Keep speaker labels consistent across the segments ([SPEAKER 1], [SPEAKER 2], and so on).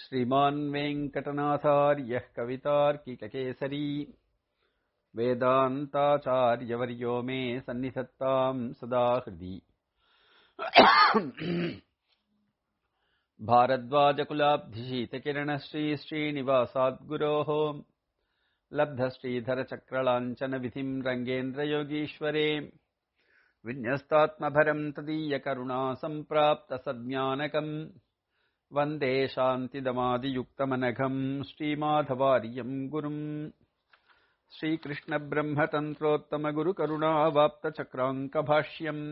[SPEAKER 1] श्रीमान् वेङ्कटनाथार्यः कवितार्किककेसरी वेदान्ताचार्यवर्यो मे सन्निधत्ताम् सदा हृदि भारद्वाजकुलाब्धिशीतकिरणश्रीश्रीनिवासाद्गुरोः लब्धश्रीधरचक्रलाञ्छनविधिम् रङ्गेन्द्रयोगीश्वरे विन्यस्तात्मभरम् तदीयकरुणा सम्प्राप्तसज्ञानकम् वन्दे शान्तिदमादियुक्तमनघम् श्रीमाधवार्यम् गुरुम् श्रीकृष्णब्रह्मतन्त्रोत्तमगुरुकरुणावाप्तचक्राङ्कभाष्यम्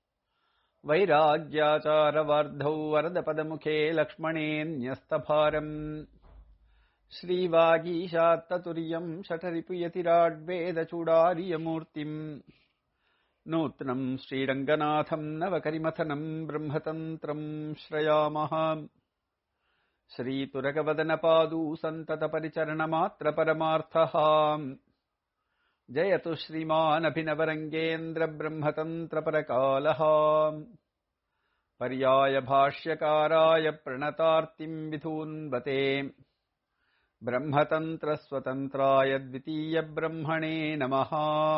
[SPEAKER 1] वैराग्याचारवार्धौ वरदपदमुखे लक्ष्मणेऽन्यस्तभारम् श्रीवागीशात्ततुर्यम् शठरिपुयतिराड्वेदचूडार्यमूर्तिम् नूत्नम् श्रीरङ्गनाथम् नवकरिमथनम् ब्रह्मतन्त्रम् श्रयामः श्रीतुरगवदनपादू सन्ततपरिचरणमात्रपरमार्थः जयतु श्रीमानभिनवरङ्गेन्द्रब्रह्मतन्त्रपरकालः पर्यायभाष्यकाराय प्रणतार्तिम् विधून्वते ब्रह्मतन्त्रस्वतन्त्राय द्वितीयब्रह्मणे नमः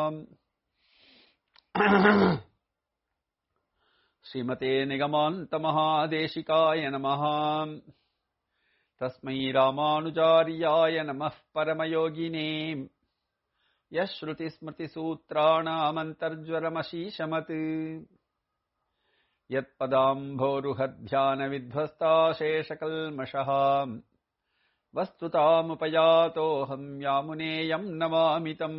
[SPEAKER 1] श्रीमते निगमान्तमहादेशिकाय नमः तस्मै रामानुजार्याय नमः परमयोगिने यः श्रुतिस्मृतिसूत्राणामन्तर्ज्वरमशीशमत् यत्पदाम्भोरुहध्यानविध्वस्ताशेषकल्मषः वस्तुतामुपयातोऽहम् यामुनेयम् नमामितम्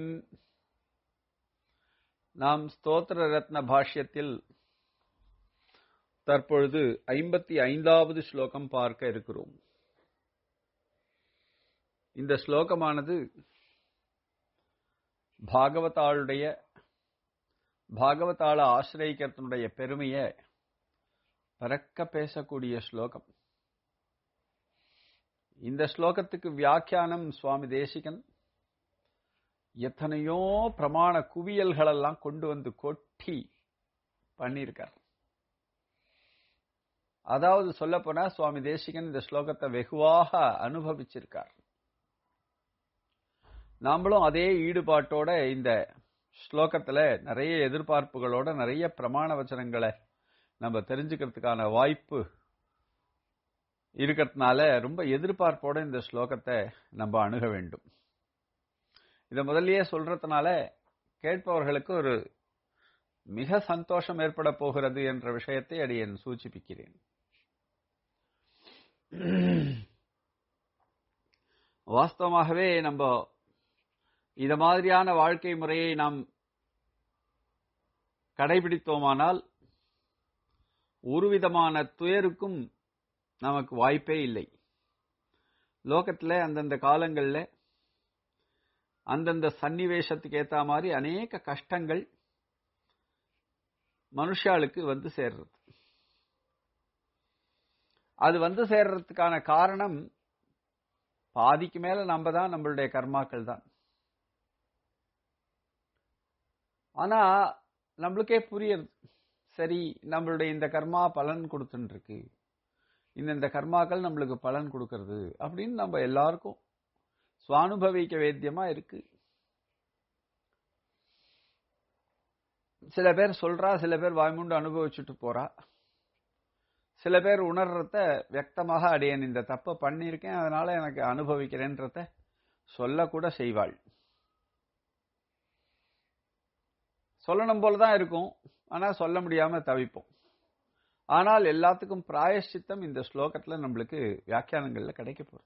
[SPEAKER 1] நாம் ஸ்தோத்திர ரத்ன பாஷ்யத்தில் தற்பொழுது ஐம்பத்தி ஐந்தாவது ஸ்லோகம் பார்க்க இருக்கிறோம் இந்த ஸ்லோகமானது பாகவதாளுடைய பாகவதாள ஆசிரியக்கிறதுனுடைய பெருமையை பறக்க பேசக்கூடிய ஸ்லோகம் இந்த ஸ்லோகத்துக்கு வியாக்கியானம் சுவாமி தேசிகன் எத்தனையோ பிரமாண குவியல்களெல்லாம் கொண்டு வந்து கொட்டி பண்ணியிருக்கார் அதாவது சொல்ல போனா சுவாமி தேசிகன் இந்த ஸ்லோகத்தை வெகுவாக அனுபவிச்சிருக்கார் நாமளும் அதே ஈடுபாட்டோட இந்த ஸ்லோகத்துல நிறைய எதிர்பார்ப்புகளோட நிறைய பிரமாண வச்சனங்களை நம்ம தெரிஞ்சுக்கிறதுக்கான வாய்ப்பு இருக்கிறதுனால ரொம்ப எதிர்பார்ப்போட இந்த ஸ்லோகத்தை நம்ம அணுக வேண்டும் இதை முதல்லயே சொல்றதுனால கேட்பவர்களுக்கு ஒரு மிக சந்தோஷம் ஏற்பட போகிறது என்ற விஷயத்தை அடியேன் சூச்சிப்பிக்கிறேன் வாஸ்தவமாகவே நம்ம இத மாதிரியான வாழ்க்கை முறையை நாம் கடைபிடித்தோமானால் ஒரு விதமான துயருக்கும் நமக்கு வாய்ப்பே இல்லை லோகத்துல அந்தந்த காலங்கள்ல அந்தந்த சன்னிவேஷத்துக்கு ஏத்த மாதிரி அநேக கஷ்டங்கள் மனுஷாளுக்கு வந்து சேர்றது அது வந்து சேர்றதுக்கான காரணம் பாதிக்கு மேல நம்ம தான் நம்மளுடைய கர்மாக்கள் தான் ஆனா நம்மளுக்கே புரியுது சரி நம்மளுடைய இந்த கர்மா பலன் கொடுத்துட்டு இருக்கு இந்த கர்மாக்கள் நம்மளுக்கு பலன் கொடுக்கறது அப்படின்னு நம்ம எல்லாருக்கும் சுவானுபவிக்க வேத்தியமா இருக்கு சில பேர் சொல்றா சில பேர் வாய்மூண்டு அனுபவிச்சுட்டு போறா சில பேர் உணர்றத வியக்தமாக அடையன் இந்த தப்ப பண்ணியிருக்கேன் அதனால எனக்கு அனுபவிக்கிறேன்றத சொல்லக்கூட செய்வாள் சொல்லணும் போலதான் இருக்கும் ஆனா சொல்ல முடியாம தவிப்போம் ஆனால் எல்லாத்துக்கும் பிராயஷ்சித்தம் இந்த ஸ்லோகத்துல நம்மளுக்கு வியாக்கியானங்கள்ல கிடைக்க போறது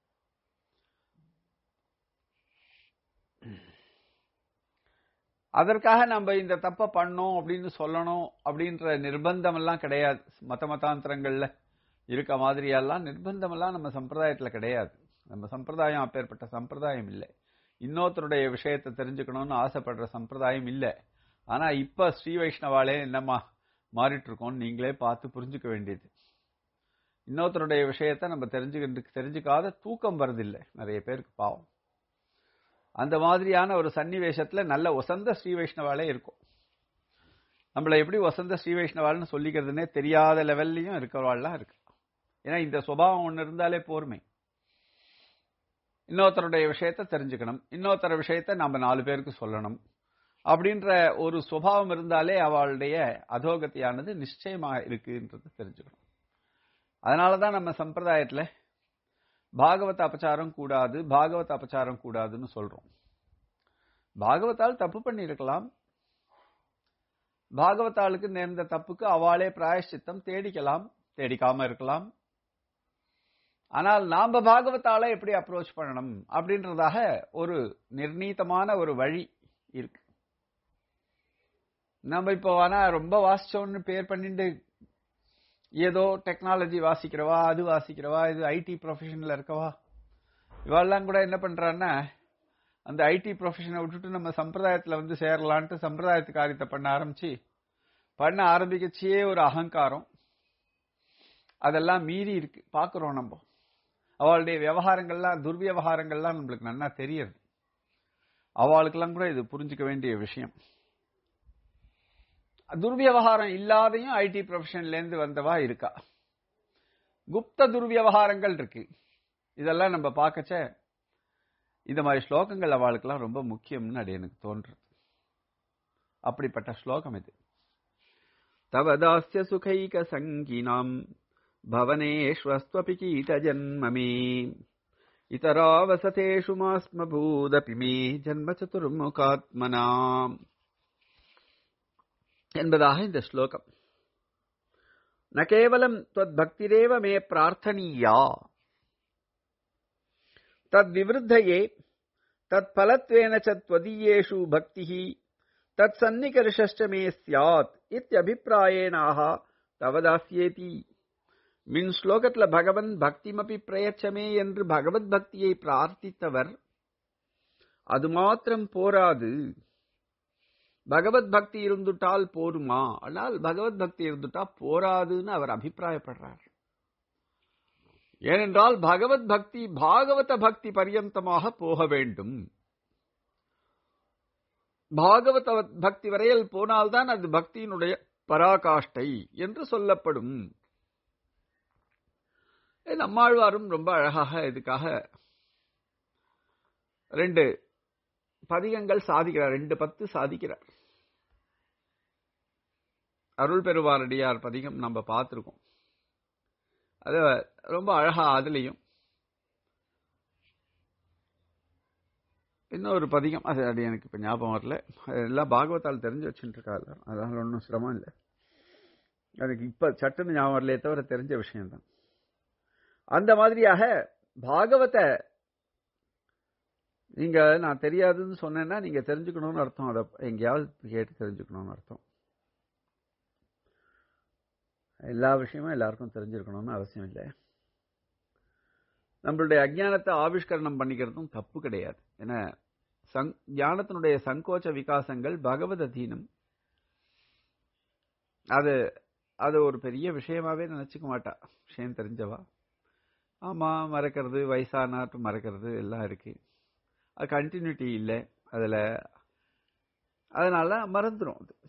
[SPEAKER 1] அதற்காக நம்ம இந்த தப்ப பண்ணோம் அப்படின்னு சொல்லணும் அப்படின்ற நிர்பந்தம் எல்லாம் கிடையாது மத மதாந்திரங்கள்ல இருக்க மாதிரியெல்லாம் நிர்பந்தம் எல்லாம் நம்ம சம்பிரதாயத்துல கிடையாது நம்ம சம்பிரதாயம் அப்பேற்பட்ட சம்பிரதாயம் இல்லை இன்னொருத்தருடைய விஷயத்தை தெரிஞ்சுக்கணும்னு ஆசைப்படுற சம்பிரதாயம் இல்லை ஆனா இப்ப ஸ்ரீ வைஷ்ணவாலே என்னமா மாறிட்டு இருக்கோம்னு நீங்களே பார்த்து புரிஞ்சுக்க வேண்டியது இன்னொருத்தருடைய விஷயத்த நம்ம தெரிஞ்சுக்கிட்டு தெரிஞ்சுக்காத தூக்கம் வருதில்லை நிறைய பேருக்கு பாவம் அந்த மாதிரியான ஒரு சன்னிவேஷத்துல நல்ல ஒசந்த ஸ்ரீ வைஷ்ணவாலே இருக்கும் நம்மள எப்படி வசந்த ஸ்ரீ வைஷ்ணவால்னு சொல்லிக்கிறதுனே தெரியாத லெவல்லையும் இருக்கிறவாள்லாம் இருக்கு ஏன்னா இந்த சுபாவம் ஒன்று இருந்தாலே போருமே இன்னொருத்தருடைய விஷயத்த தெரிஞ்சுக்கணும் இன்னொருத்தர விஷயத்த நம்ம நாலு பேருக்கு சொல்லணும் அப்படின்ற ஒரு சுபாவம் இருந்தாலே அவளுடைய அதோகத்தியானது நிச்சயமா இருக்குன்றது தெரிஞ்சுக்கணும் அதனாலதான் நம்ம சம்பிரதாயத்துல பாகவத அபச்சாரம் கூடாது பாகவத அபச்சாரம் கூடாதுன்னு சொல்றோம் பாகவதால் தப்பு பண்ணியிருக்கலாம் பாகவதாளுக்கு நேர்ந்த தப்புக்கு அவளே பிராயஷ்சித்தம் தேடிக்கலாம் தேடிக்காம இருக்கலாம் ஆனால் நாம பாகவதால எப்படி அப்ரோச் பண்ணணும் அப்படின்றதாக ஒரு நிர்ணீதமான ஒரு வழி இருக்கு நம்ம இப்போ ஆனா ரொம்ப வாசிச்சோன்னு பேர் பண்ணிட்டு ஏதோ டெக்னாலஜி வாசிக்கிறவா அது வாசிக்கிறவா இது ஐடி ப்ரொஃபஷன்ல இருக்கவா இவாள்லாம் கூட என்ன பண்றான்னா அந்த ஐடி ப்ரொஃபஷனை விட்டுட்டு நம்ம சம்பிரதாயத்துல வந்து சேரலான்ட்டு சம்பிரதாயத்து காரியத்தை பண்ண ஆரம்பிச்சு பண்ண ஆரம்பிக்கச்சியே ஒரு அகங்காரம் அதெல்லாம் மீறி இருக்கு பாக்குறோம் நம்ம அவளுடைய விவகாரங்கள்லாம் துர்வியவகாரங்கள்லாம் நம்மளுக்கு நல்லா தெரியுது அவளுக்கெல்லாம் கூட இது புரிஞ்சுக்க வேண்டிய விஷயம் துர்வியவகாரம் இல்லாதையும் ஐடி ப்ரொஃபஷன்ல இருந்து வந்தவா இருக்கா குப்த துர்வியவகாரங்கள் இருக்கு இதெல்லாம் நம்ம பார்க்கச்ச இந்த மாதிரி ஸ்லோகங்கள் அவளுக்கெல்லாம் ரொம்ப முக்கியம்னு அது எனக்கு தோன்றுறது அப்படிப்பட்ட ஸ்லோகம் இது தவதாஸ்ய சுகைக சங்கினாம் भवनेष्वस्त्वपि कीटजन्म मे इतरावसतेषु मास्मभूदपि मे ஜன்ம சதுர்முகாத்மனா என்பதாக இந்த ஸ்லோகம் ந கேவலம் त्वद्भक्तिरेव मे प्रार्थनीया तद्विवृद्धये तत्फलत्वेन च त्वदीयेषु भक्तिः तत्सन्निकर्षश्च मे स्यात् इत्यभिप्रायेणाः தவதாசியேதி மின் ஸ்லோகத்துல பகவன் பக்திமபி பிரயச்சமே என்று பகவத் பக்தியை பிரார்த்தித்தவர் அது மாத்திரம் போராது பகவத் பக்தி இருந்துட்டால் போருமா ஆனால் பகவத் பக்தி இருந்துட்டா போராதுன்னு அவர் அபிப்பிராயப்படுறார் ஏனென்றால் பகவத் பக்தி பாகவத பக்தி பரியந்தமாக போக வேண்டும் பாகவத பக்தி வரையில் போனால்தான் அது பக்தியினுடைய பராகாஷ்டை என்று சொல்லப்படும் நம்மாழ்வாரும் ரொம்ப அழகாக இதுக்காக ரெண்டு பதிகங்கள் சாதிக்கிறார் ரெண்டு பத்து சாதிக்கிறார் அருள் பெருவாரடியார் பதிகம் நம்ம பார்த்திருக்கோம் அது ரொம்ப அழகா அதுலயும் இன்னொரு பதிகம் அது அது எனக்கு இப்ப ஞாபகம் வரல எல்லாம் பாகவத்தால் தெரிஞ்சு வச்சுட்டு இருக்கா அதனால ஒன்றும் சிரமம் இல்லை எனக்கு இப்ப சட்டுன்னு ஞாபகம் வரலையே தவிர தெரிஞ்ச விஷயம்தான் அந்த மாதிரியாக பாகவத நீங்க நான் தெரியாதுன்னு சொன்னேன்னா நீங்க தெரிஞ்சுக்கணும்னு அர்த்தம் அதை எங்கேயாவது கேட்டு தெரிஞ்சுக்கணும்னு அர்த்தம் எல்லா விஷயமும் எல்லாருக்கும் தெரிஞ்சிருக்கணும்னு அவசியம் இல்லை நம்மளுடைய அஜானத்தை ஆவிஷ்கரணம் பண்ணிக்கிறதும் தப்பு கிடையாது ஏன்னா சங் ஞானத்தினுடைய சங்கோச்ச விகாசங்கள் பகவத் அதீனம் அது அது ஒரு பெரிய விஷயமாவே நினைச்சுக்க மாட்டா விஷயம் தெரிஞ்சவா ஆமா மறக்கிறது வயசானாட்டு மறக்கிறது எல்லாம் இருக்கு அது கண்டினியூட்டி இல்லை அதுல அதனால மறந்துடும் அது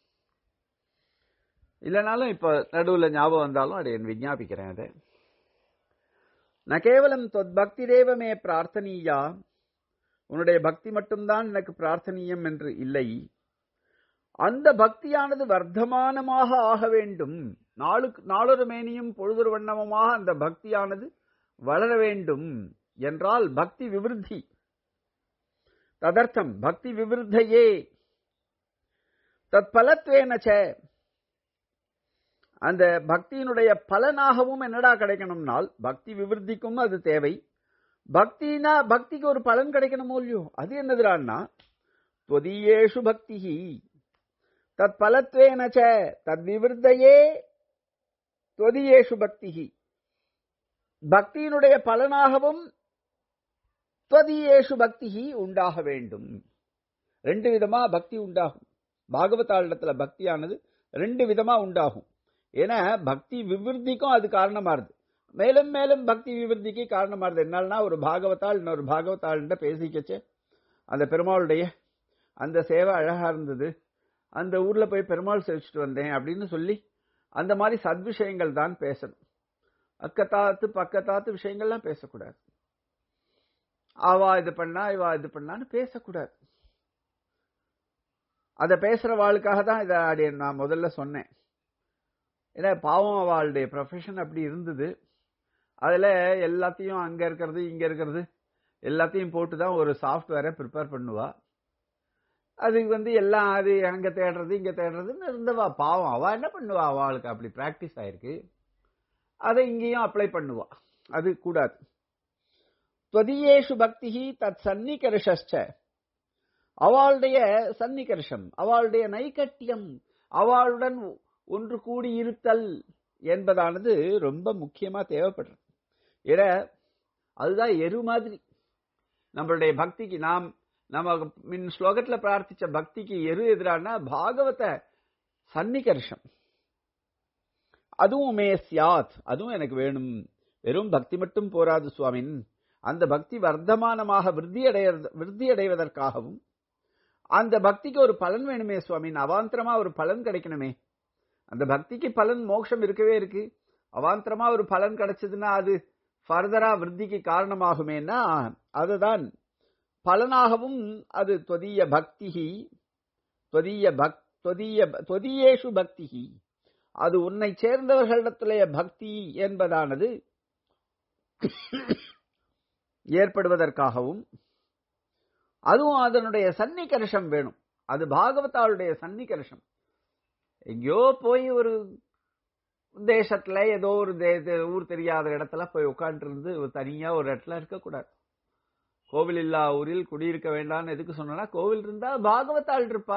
[SPEAKER 1] இல்லைனாலும் இப்ப நடுவில் ஞாபகம் வந்தாலும் அதை என் விஞ்ஞாபிக்கிறேன் அதை ந கேவலம் தொத் பக்தி தேவமே பிரார்த்தனீயா உன்னுடைய பக்தி மட்டும்தான் எனக்கு பிரார்த்தனீயம் என்று இல்லை அந்த பக்தியானது வர்த்தமானமாக ஆக வேண்டும் நாளுக்கு நாளொரு மேனியும் பொழுதொரு வண்ணமுமாக அந்த பக்தியானது வளர வேண்டும் என்றால் பக்தி விவிருத்தி ததர்த்தம் பக்தி விவிருத்தையே தத் பலத்வேனச்ச அந்த பக்தியினுடைய பலனாகவும் என்னடா கிடைக்கணும்னால் பக்தி விவருத்திக்கும் அது தேவை பக்தினா பக்திக்கு ஒரு பலன் கிடைக்கணுமோ இல்லையோ அது என்னதுடான்னா தொதியேஷு பக்தி தத் பலத்வேனச்ச தத் விவருத்தையே தொதியேஷு பக்தி பக்தியினுடைய பலனாகவும் தொதியேஷு பக்தி உண்டாக வேண்டும் ரெண்டு விதமா பக்தி உண்டாகும் பாகவதாளிடத்துல பக்தியானது ரெண்டு விதமா உண்டாகும் ஏன்னா பக்தி விவருத்திக்கும் அது காரணமா இருக்கு மேலும் மேலும் பக்தி விவருத்திக்கு காரணமா இருது என்னால்னா ஒரு பாகவத்தால் இன்னொரு பாகவத்தாள்கிட்ட பேசிக்கச்சு அந்த பெருமாளுடைய அந்த சேவை அழகா இருந்தது அந்த ஊர்ல போய் பெருமாள் சேவிச்சுட்டு வந்தேன் அப்படின்னு சொல்லி அந்த மாதிரி சத்விஷயங்கள் தான் பேசணும் அக்கத்தாத்து பக்கத்தாத்து விஷயங்கள்லாம் பேசக்கூடாது அவா இது பண்ணா இவா இது பண்ணான்னு பேசக்கூடாது அதை பேசுற வாழ்க்காக தான் இதை அடி நான் முதல்ல சொன்னேன் ஏன்னா பாவம் அவளுடைய ப்ரொஃபஷன் அப்படி இருந்தது அதுல எல்லாத்தையும் அங்க இருக்கிறது இங்க இருக்கிறது எல்லாத்தையும் போட்டு தான் ஒரு சாஃப்ட்வேரை ப்ரிப்பேர் பண்ணுவா அதுக்கு வந்து எல்லாம் அது அங்க தேடுறது இங்க தேடுறதுன்னு இருந்தவா பாவம் அவ என்ன பண்ணுவா அவளுக்கு அப்படி பிராக்டிஸ் ஆயிருக்கு அதை இங்கேயும் அப்ளை பண்ணுவா அது கூடாது துவதியேஷு பக்தி தத் சன்னிகர்ஷ அவளுடைய சன்னிகர்ஷம் அவளுடைய நைக்கட்டியம் அவளுடன் ஒன்று கூடி இருத்தல் என்பதானது ரொம்ப முக்கியமா தேவைப்படுறது ஏன்னா அதுதான் எரு மாதிரி நம்மளுடைய பக்திக்கு நாம் நம்ம மின் ஸ்லோகத்துல பிரார்த்திச்ச பக்திக்கு எரு எதிரான பாகவத சன்னிகர்ஷம் அதுவும் மே சியாத் அதுவும் எனக்கு வேணும் வெறும் பக்தி மட்டும் போராது சுவாமின் அந்த பக்தி வர்த்தமானமாக விருத்தி அடைய விருத்தி அடைவதற்காகவும் அந்த பக்திக்கு ஒரு பலன் வேணுமே சுவாமின் அவாந்தரமா ஒரு பலன் கிடைக்கணுமே அந்த பக்திக்கு பலன் மோட்சம் இருக்கவே இருக்கு அவாந்தரமா ஒரு பலன் கிடைச்சதுன்னா அது ஃபர்தரா விருத்திக்கு காரணமாகுமேனா அதுதான் பலனாகவும் அது தொதிய பக்திகி தொதிய பக் தொதிய தொதியேஷு பக்திகி அது உன்னை சேர்ந்தவர்களிடத்திலேயே பக்தி என்பதானது ஏற்படுவதற்காகவும் அதுவும் அதனுடைய சன்னிகர்ஷம் வேணும் அது பாகவதாளுடைய சன்னிகர்ஷம் எங்கேயோ போய் ஒரு தேசத்துல ஏதோ ஒரு ஊர் தெரியாத இடத்துல போய் உட்காந்து இருந்து தனியா ஒரு இடத்துல இருக்கக்கூடாது கோவில் இல்லா ஊரில் குடியிருக்க வேண்டாம்னு எதுக்கு சொன்னா கோவில் இருந்தா பாகவத்தாள் இருப்பா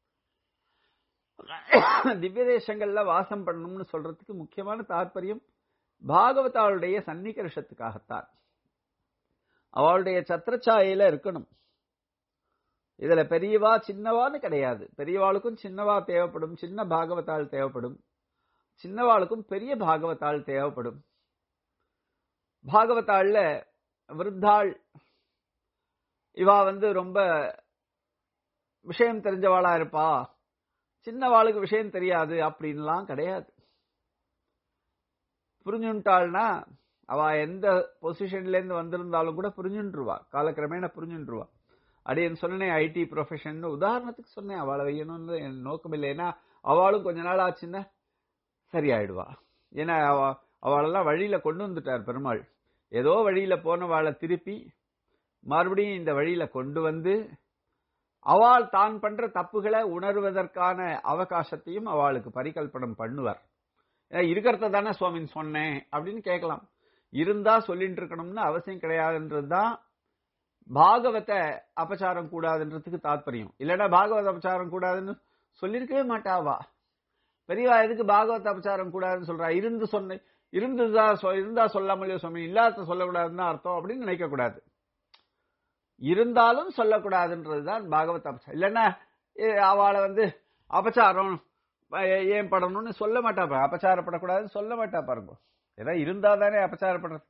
[SPEAKER 1] திவ்ய தேசங்கள்ல வாசம் பண்ணணும்னு சொல்றதுக்கு முக்கியமான தாற்பயம் பாகவதாளுடைய சன்னிகர்ஷத்துக்காகத்தான் அவளுடைய சத்திரச்சாயில இருக்கணும் இதுல பெரியவா சின்னவான்னு கிடையாது பெரியவாளுக்கும் சின்னவா தேவைப்படும் சின்ன பாகவதாள் தேவைப்படும் சின்னவாளுக்கும் பெரிய பாகவதாள் தேவைப்படும் பாகவதாள்ல விருத்தாள் இவா வந்து ரொம்ப விஷயம் தெரிஞ்சவாளா இருப்பா சின்னவாளுக்கு விஷயம் தெரியாது அப்படின்லாம் கிடையாது புரிஞ்சுட்டாள்னா அவ எந்த பொசிஷன்ல இருந்து வந்திருந்தாலும் கூட புரிஞ்சுருவா காலக்கிரமேண புரிஞ்சுருவா அப்படின்னு சொன்னேன் ஐடி ப்ரொஃபஷன் உதாரணத்துக்கு சொன்னேன் அவளை வையணும்னு என் நோக்கம் இல்லை ஏன்னா அவளும் கொஞ்ச நாள் ஆச்சுன்னா சரியாயிடுவா ஏன்னா அவ அவளெல்லாம் வழியில கொண்டு வந்துட்டார் பெருமாள் ஏதோ வழியில போனவாளை திருப்பி மறுபடியும் இந்த வழியில கொண்டு வந்து அவள் தான் பண்ற தப்புகளை உணர்வதற்கான அவகாசத்தையும் அவளுக்கு பரிகல்பனம் பண்ணுவார் இருக்கிறத தானே சுவாமின்னு சொன்னேன் அப்படின்னு கேட்கலாம் இருந்தா சொல்லிட்டு இருக்கணும்னு அவசியம் கிடையாதுன்றதுதான் பாகவத அபச்சாரம் கூடாதுன்றதுக்கு தாத்பரியம் இல்லைன்னா பாகவத அபச்சாரம் கூடாதுன்னு சொல்லியிருக்கவே மாட்டாவா பெரியவா எதுக்கு பாகவத அபச்சாரம் கூடாதுன்னு சொல்றா இருந்து சொன்ன இருந்துதா இருந்தா சொல்லாமலையோ சுவாமி இல்லாத சொல்லக்கூடாதுன்னு அர்த்தம் அப்படின்னு நினைக்க கூடாது இருந்தாலும் சொல்லக்கூடாதுன்றதுதான் பாகவத அபச்சாரம் இல்லைன்னா அவளை வந்து அபச்சாரம் ஏன் படணும்னு சொல்ல மாட்டா அபச்சாரப்படக்கூடாதுன்னு சொல்ல மாட்டா பாருங்க ஏதாவது இருந்தா தானே அபச்சாரப்படுறது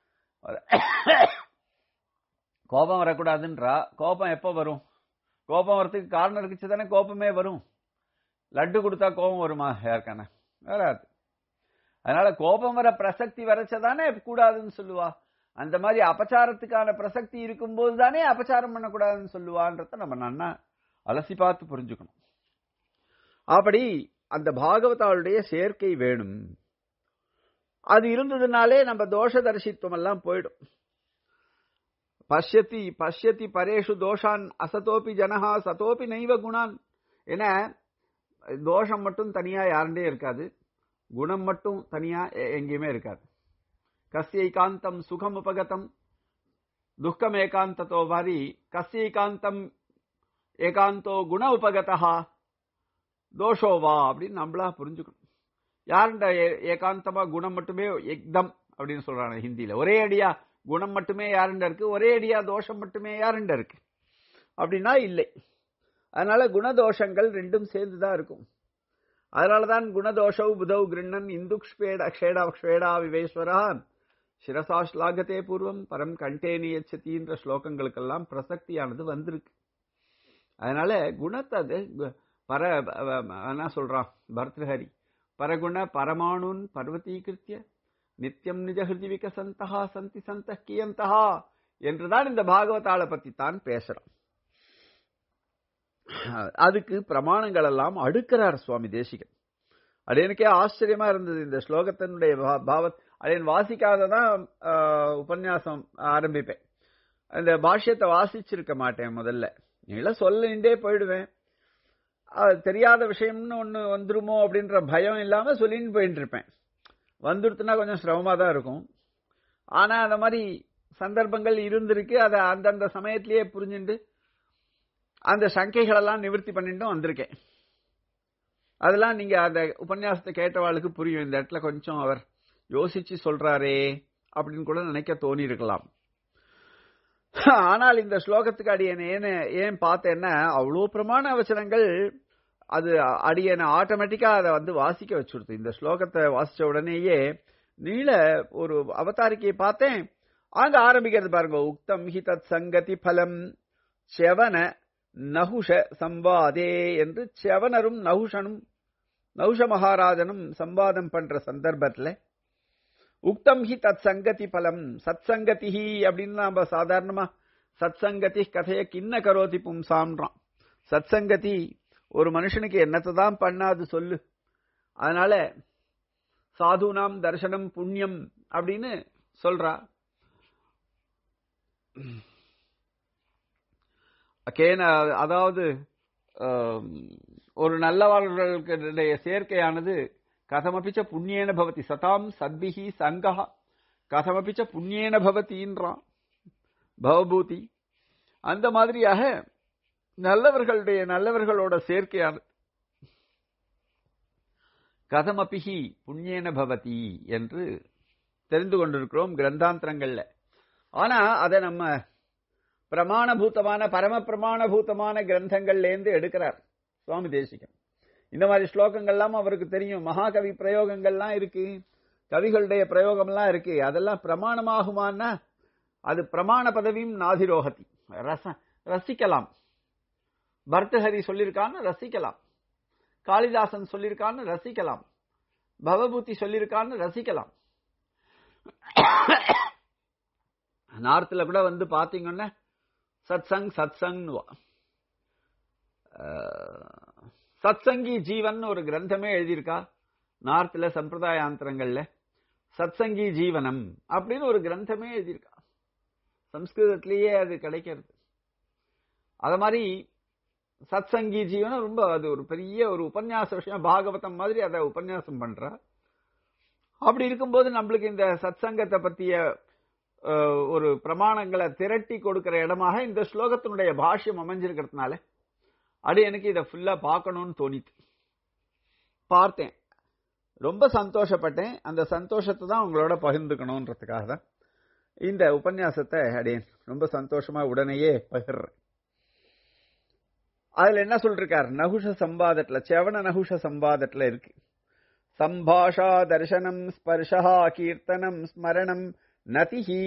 [SPEAKER 1] கோபம் வரக்கூடாதுன்றா கோபம் எப்போ வரும் கோபம் வரத்துக்கு காரணம் இருக்குச்சு தானே கோபமே வரும் லட்டு கொடுத்தா கோபம் வருமா யாருக்கான வராது அதனால கோபம் வர பிரசக்தி வரைச்சதானே கூடாதுன்னு சொல்லுவா அந்த மாதிரி அபச்சாரத்துக்கான பிரசக்தி இருக்கும்போது தானே அபச்சாரம் பண்ணக்கூடாதுன்னு சொல்லுவான்றத நம்ம நன்னா அலசி பார்த்து புரிஞ்சுக்கணும் அப்படி அந்த பாகவதாளுடைய சேர்க்கை வேணும் அது இருந்ததுனாலே நம்ம தோஷ தரிசித்துவம் எல்லாம் போயிடும் பஷ்யத்தி பஷ்யத்தி பரேஷு தோஷான் அசதோபி ஜனஹா சதோபி நைவ குணான் என தோஷம் மட்டும் தனியா யாருண்டே இருக்காது குணம் மட்டும் தனியா எங்கேயுமே இருக்காது கஸ்யைகாந்தம் சுகம் உபகதம் துக்கம் ஏகாந்தத்தோ மாதிரி கஸ்யைகாந்தம் ஏகாந்தோ குண உபகதா தோஷோவா அப்படின்னு நம்மளா புரிஞ்சுக்கணும் யாருண்ட ஏகாந்தமா குணம் மட்டுமே எக்தம் அப்படின்னு சொல்றாங்க ஹிந்தியில ஒரே அடியா குணம் மட்டுமே யாருண்ட இருக்கு ஒரே அடியா தோஷம் மட்டுமே யாருண்ட இருக்கு அப்படின்னா இல்லை அதனால குணதோஷங்கள் ரெண்டும் சேர்ந்துதான் இருக்கும் அதனாலதான் குணதோஷவு புதவ் கிருண்ணன் இந்து க்ஷேட க்ஷேடா க்ஷேடா விவேஸ்வரா சிரசா ஸ்லாகத்தே பூர்வம் பரம் கண்டே நியச்சத்தின்ற ஸ்லோகங்களுக்கெல்லாம் பிரசக்தியானது வந்திருக்கு அதனால குணத்தை அது பர என்ன சொல்றான் பர்திருஹரி பரகுண பரமாணுன் பர்வத்தீகிருத்திய நித்தியம் நிஜஹிருதி விகசந்தகா சந்தி சந்த கியந்தகா என்றுதான் இந்த பாகவதாளை பத்தி தான் பேசுறோம் அதுக்கு பிரமாணங்கள் எல்லாம் அடுக்கிறார் சுவாமி தேசிகன் அது எனக்கே ஆச்சரியமா இருந்தது இந்த ஸ்லோகத்தினுடைய பாவத் அதை வாசிக்காததான் உபன்யாசம் ஆரம்பிப்பேன் அந்த பாஷ்யத்தை வாசிச்சிருக்க மாட்டேன் முதல்ல நீங்கள சொல்லிண்டே போயிடுவேன் தெரியாத விஷயம்னு ஒன்று வந்துருமோ அப்படின்ற பயம் இல்லாம சொல்லின்னு போயிட்டு இருப்பேன் வந்துடுத்துனா கொஞ்சம் சிரமமா தான் இருக்கும் ஆனா அந்த மாதிரி சந்தர்ப்பங்கள் இருந்திருக்கு அதை அந்தந்த சமயத்திலேயே புரிஞ்சுட்டு அந்த சங்கைகளெல்லாம் நிவர்த்தி பண்ணிட்டும் வந்திருக்கேன் அதெல்லாம் நீங்க அந்த உபன்யாசத்தை கேட்டவாளுக்கு புரியும் இந்த இடத்துல கொஞ்சம் அவர் யோசிச்சு சொல்றாரே அப்படின்னு கூட நினைக்க தோணி இருக்கலாம் ஆனால் இந்த ஸ்லோகத்துக்கு அடியன் ஏன்னு ஏன் பார்த்தேன்னா அவ்வளோ பிரமாண வச்சனங்கள் அது அடியனை ஆட்டோமேட்டிக்கா அதை வந்து வாசிக்க வச்சுடுது இந்த ஸ்லோகத்தை வாசிச்ச உடனேயே நீள ஒரு அவதாரிக்கையை பார்த்தேன் அங்க ஆரம்பிக்கிறது பாருங்க உக்தம் ஹி தத் சங்கதி பலம் செவன நகுஷ சம்பாதே என்று செவனரும் நகுஷனும் நகுஷ மகாராஜனும் சம்பாதம் பண்ற சந்தர்ப்பத்துல உக்தம் ஹி தத் சங்கதி பலம் சத் சங்கதி அப்படின்னு நாம சாதாரணமா சத் சங்கதி கதைய கிண்ண கரோதி பும்சாம்ன்றான் சத் சங்கதி ஒரு மனுஷனுக்கு என்னத்தை தான் பண்ணாது சொல்லு அதனால சாதுனாம் தர்சனம் புண்ணியம் அப்படின்னு சொல்றா கேன அதாவது ஒரு நல்லவர்களுடைய சேர்க்கையானது கதமபிச்ச புண்ணியேன பவதி சதாம் சத்பிகி சங்கா கதமபிச்ச புண்ணியேன பவதின்றான் பவபூதி அந்த மாதிரியாக நல்லவர்களுடைய நல்லவர்களோட சேர்க்கையானது கதமபிகி புண்ணியேன பவதி என்று தெரிந்து கொண்டிருக்கிறோம் கிரந்தாந்திரங்கள்ல ஆனா அதை நம்ம பிரமாணபூதமான பரம பிரமாணபூதமான கிரந்தங்கள்லேருந்து எடுக்கிறார் சுவாமி தேசிகன் இந்த மாதிரி ஸ்லோகங்கள்லாம் அவருக்கு தெரியும் மகாகவி பிரயோகங்கள்லாம் இருக்கு கவிகளுடைய பிரயோகம்லாம் இருக்கு அதெல்லாம் பிரமாணமாகுமான்னா அது பிரமாண பதவியும் நாதிரோகதி ரச ரசிக்கலாம் பர்தஹரி சொல்லியிருக்கான்னு ரசிக்கலாம் காளிதாசன் சொல்லியிருக்கான்னு ரசிக்கலாம் பவபூதி சொல்லியிருக்கான்னு ரசிக்கலாம் நார்த்தில் கூட வந்து பாத்தீங்கன்னா சத்சங் சத்சங்னுவா சத்சங்கி ஜீவன் ஒரு கிரந்தமே எழுதியிருக்கா நார்த்தில் சம்பிரதாயாந்திரங்கள்ல சத்சங்கி ஜீவனம் அப்படின்னு ஒரு கிரந்தமே எழுதியிருக்கா சம்ஸ்கிருதத்திலேயே அது கிடைக்கிறது அது மாதிரி சத்சங்கி ஜீவனம் ரொம்ப அது ஒரு பெரிய ஒரு உபன்யாச விஷயம் பாகவதம் மாதிரி அதை உபன்யாசம் பண்றா அப்படி இருக்கும்போது நம்மளுக்கு இந்த சத்சங்கத்தை பத்திய ஒரு பிரமாணங்களை திரட்டி கொடுக்கிற இடமாக இந்த ஸ்லோகத்தினுடைய பாஷ்யம் அமைஞ்சிருக்கிறதுனால அது எனக்கு இதை ஃபுல்லா பார்க்கணும்னு தோணித்து பார்த்தேன் ரொம்ப சந்தோஷப்பட்டேன் அந்த சந்தோஷத்தை தான் உங்களோட பகிர்ந்துக்கணும்ன்றதுக்காக தான் இந்த உபன்யாசத்தை அடேன் ரொம்ப சந்தோஷமா உடனேயே பகிர்றேன் அதுல என்ன சொல்றார் நகுஷ சம்பாதத்துல செவன நகுஷ சம்பாதத்துல இருக்கு சம்பாஷா தர்சனம் ஸ்பர்ஷா கீர்த்தனம் ஸ்மரணம் நதிஹி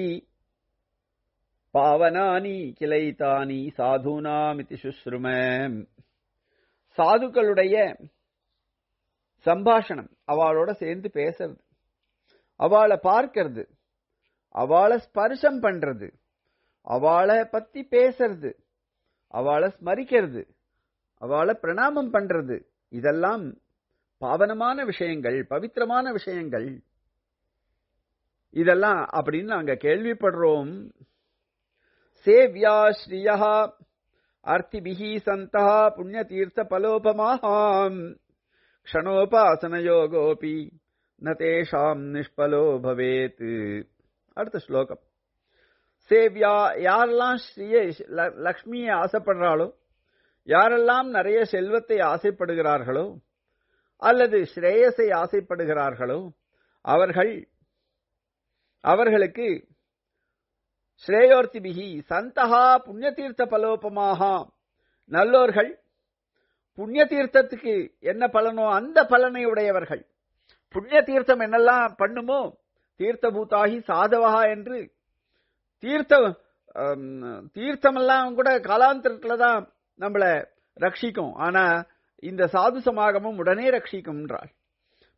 [SPEAKER 1] பாவனானி கிளைத்தானி சாதுனாமிதி சுஸ்ரும சாதுக்களுடைய சம்பாஷணம் அவளோட சேர்ந்து பேசுறது அவளை பார்க்கறது அவளை ஸ்பர்ஷம் பண்றது அவளை பத்தி பேசுறது அவளை ஸ்மரிக்கிறது அவளை பிரணாமம் பண்றது இதெல்லாம் பாவனமான விஷயங்கள் பவித்திரமான விஷயங்கள் இதெல்லாம் அப்படின்னு நாங்க கேள்விப்படுறோம் சேவ்யா ஸ்ரீயா அர்த்திபிஹி சந்தா புண்ணிய தீர்த்த பலோபமாம் க்ஷணோபாசனயோகோபி நதேஷாம் நிஷ்பலோ பவேத் அடுத்த ஸ்லோகம் சேவ்யா யாரெல்லாம் ஸ்ரீயை லக்ஷ்மியை ஆசைப்படுறாளோ யாரெல்லாம் நிறைய செல்வத்தை ஆசைப்படுகிறார்களோ அல்லது ஸ்ரேயஸை ஆசைப்படுகிறார்களோ அவர்கள் அவர்களுக்கு ஸ்ரேயோர்த்திபிகி சந்தகா புண்ணிய தீர்த்த பலோபமாக நல்லோர்கள் புண்ணிய தீர்த்தத்துக்கு என்ன பலனோ அந்த பலனை உடையவர்கள் புண்ணிய தீர்த்தம் என்னெல்லாம் பண்ணுமோ தீர்த்த பூத்தாகி சாதவா என்று தீர்த்த தீர்த்தமெல்லாம் கூட காலாந்தரத்துல தான் நம்மள ரட்சிக்கும் ஆனா இந்த சாது சமாகமும் உடனே ரட்சிக்கும் என்றாள்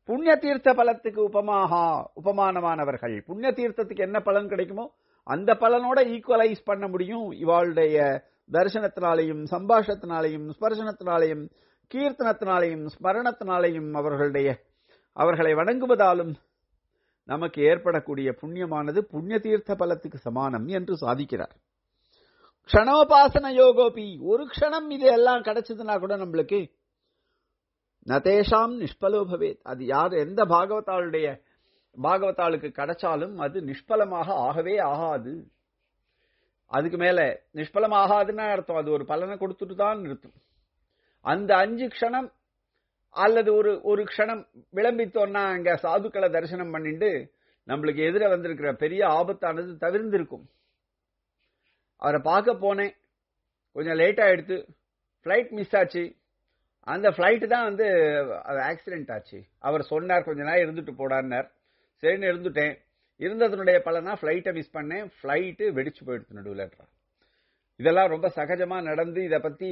[SPEAKER 1] புண்ணிய தீர்த்த பலத்துக்கு உபமாகா உபமானமானவர்கள் புண்ணிய தீர்த்தத்துக்கு என்ன பலன் கிடைக்குமோ அந்த பலனோட ஈக்குவலைஸ் பண்ண முடியும் இவாளுடைய தரிசனத்தினாலையும் சம்பாஷத்தினாலையும் ஸ்பர்சனத்தினாலையும் கீர்த்தனத்தினாலையும் ஸ்மரணத்தினாலையும் அவர்களுடைய அவர்களை வணங்குவதாலும் நமக்கு ஏற்படக்கூடிய புண்ணியமானது புண்ணிய தீர்த்த பலத்துக்கு சமானம் என்று சாதிக்கிறார் க்ஷணோபாசன யோகோபி ஒரு க்ஷணம் இது எல்லாம் கிடைச்சதுன்னா கூட நம்மளுக்கு நதேஷாம் நிஷ்பலோ பவேத் அது யார் எந்த பாகவதாளுடைய பாகவதாளுக்கு கிடைச்சாலும் அது நிஷ்பலமாக ஆகவே ஆகாது அதுக்கு மேல நிஷ்பலம் ஆகாதுன்னா அர்த்தம் அது ஒரு பலனை கொடுத்துட்டு தான் நிறுத்தும் அந்த அஞ்சு க்ஷணம் அல்லது ஒரு ஒரு க்ஷணம் விளம்பித்தோன்னா அங்க சாதுக்களை தரிசனம் பண்ணிட்டு நம்மளுக்கு எதிர வந்திருக்கிற பெரிய ஆபத்தானது தவிர்ந்திருக்கும் அவரை பார்க்க போனேன் கொஞ்சம் லேட் ஆயிடுத்து ஃப்ளைட் மிஸ் ஆச்சு அந்த ஃப்ளைட்டு தான் வந்து அது ஆக்சிடென்ட் ஆச்சு அவர் சொன்னார் கொஞ்ச நேரம் இருந்துட்டு போடான்னார் சரின்னு இருந்துட்டேன் இருந்ததனுடைய பலனா ஃப்ளைட்டை மிஸ் பண்ணேன் ஃப்ளைட்டு வெடிச்சு போயிடுத்து நடுவில் இதெல்லாம் ரொம்ப சகஜமா நடந்து இதை பத்தி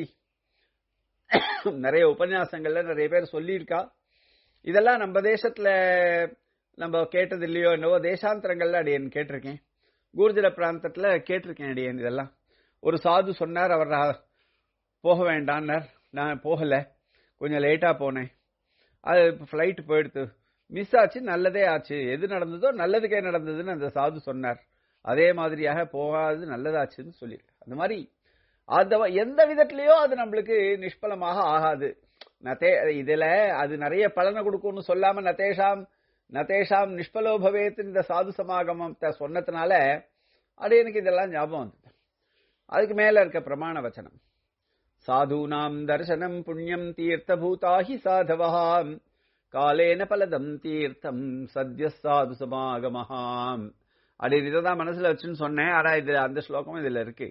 [SPEAKER 1] நிறைய உபன்யாசங்கள்ல நிறைய பேர் சொல்லியிருக்கா இதெல்லாம் நம்ம தேசத்துல நம்ம கேட்டது இல்லையோ என்னவோ தேசாந்திரங்கள்ல அடியன் கேட்டிருக்கேன் கூர்ஜர பிராந்தத்துல கேட்டிருக்கேன் அடியன் இதெல்லாம் ஒரு சாது சொன்னார் அவர் போக வேண்டான்னார் நான் போகல கொஞ்சம் லேட்டா போனேன் அது ஃப்ளைட் போயிடுத்து மிஸ் ஆச்சு நல்லதே ஆச்சு எது நடந்ததோ நல்லதுக்கே நடந்ததுன்னு அந்த சாது சொன்னார் அதே மாதிரியாக போகாது நல்லதாச்சுன்னு சொல்லியிருக்கு அந்த மாதிரி அந்த எந்த விதத்திலயோ அது நம்மளுக்கு நிஷ்பலமாக ஆகாது நதே இதுல அது நிறைய பலனை கொடுக்கும்னு சொல்லாம நதேஷாம் நதேஷாம் நிஷ்பலோ பவேத் இந்த சாது சமாகமத்தை சொன்னதுனால அது எனக்கு இதெல்லாம் ஞாபகம் வந்தது அதுக்கு மேல இருக்க பிரமாண வச்சனம் சாதுனாம் தர்சனம் புண்ணியம் தீர்த்தபூதாஹி சாதவஹாம் காலேன பலதம் தீர்த்தம் சத்ய சாது சமாகமஹாம் அப்படின்னு இதை தான் மனசுல வச்சுன்னு சொன்னேன் ஆனா இது அந்த ஸ்லோகம் இதுல இருக்கு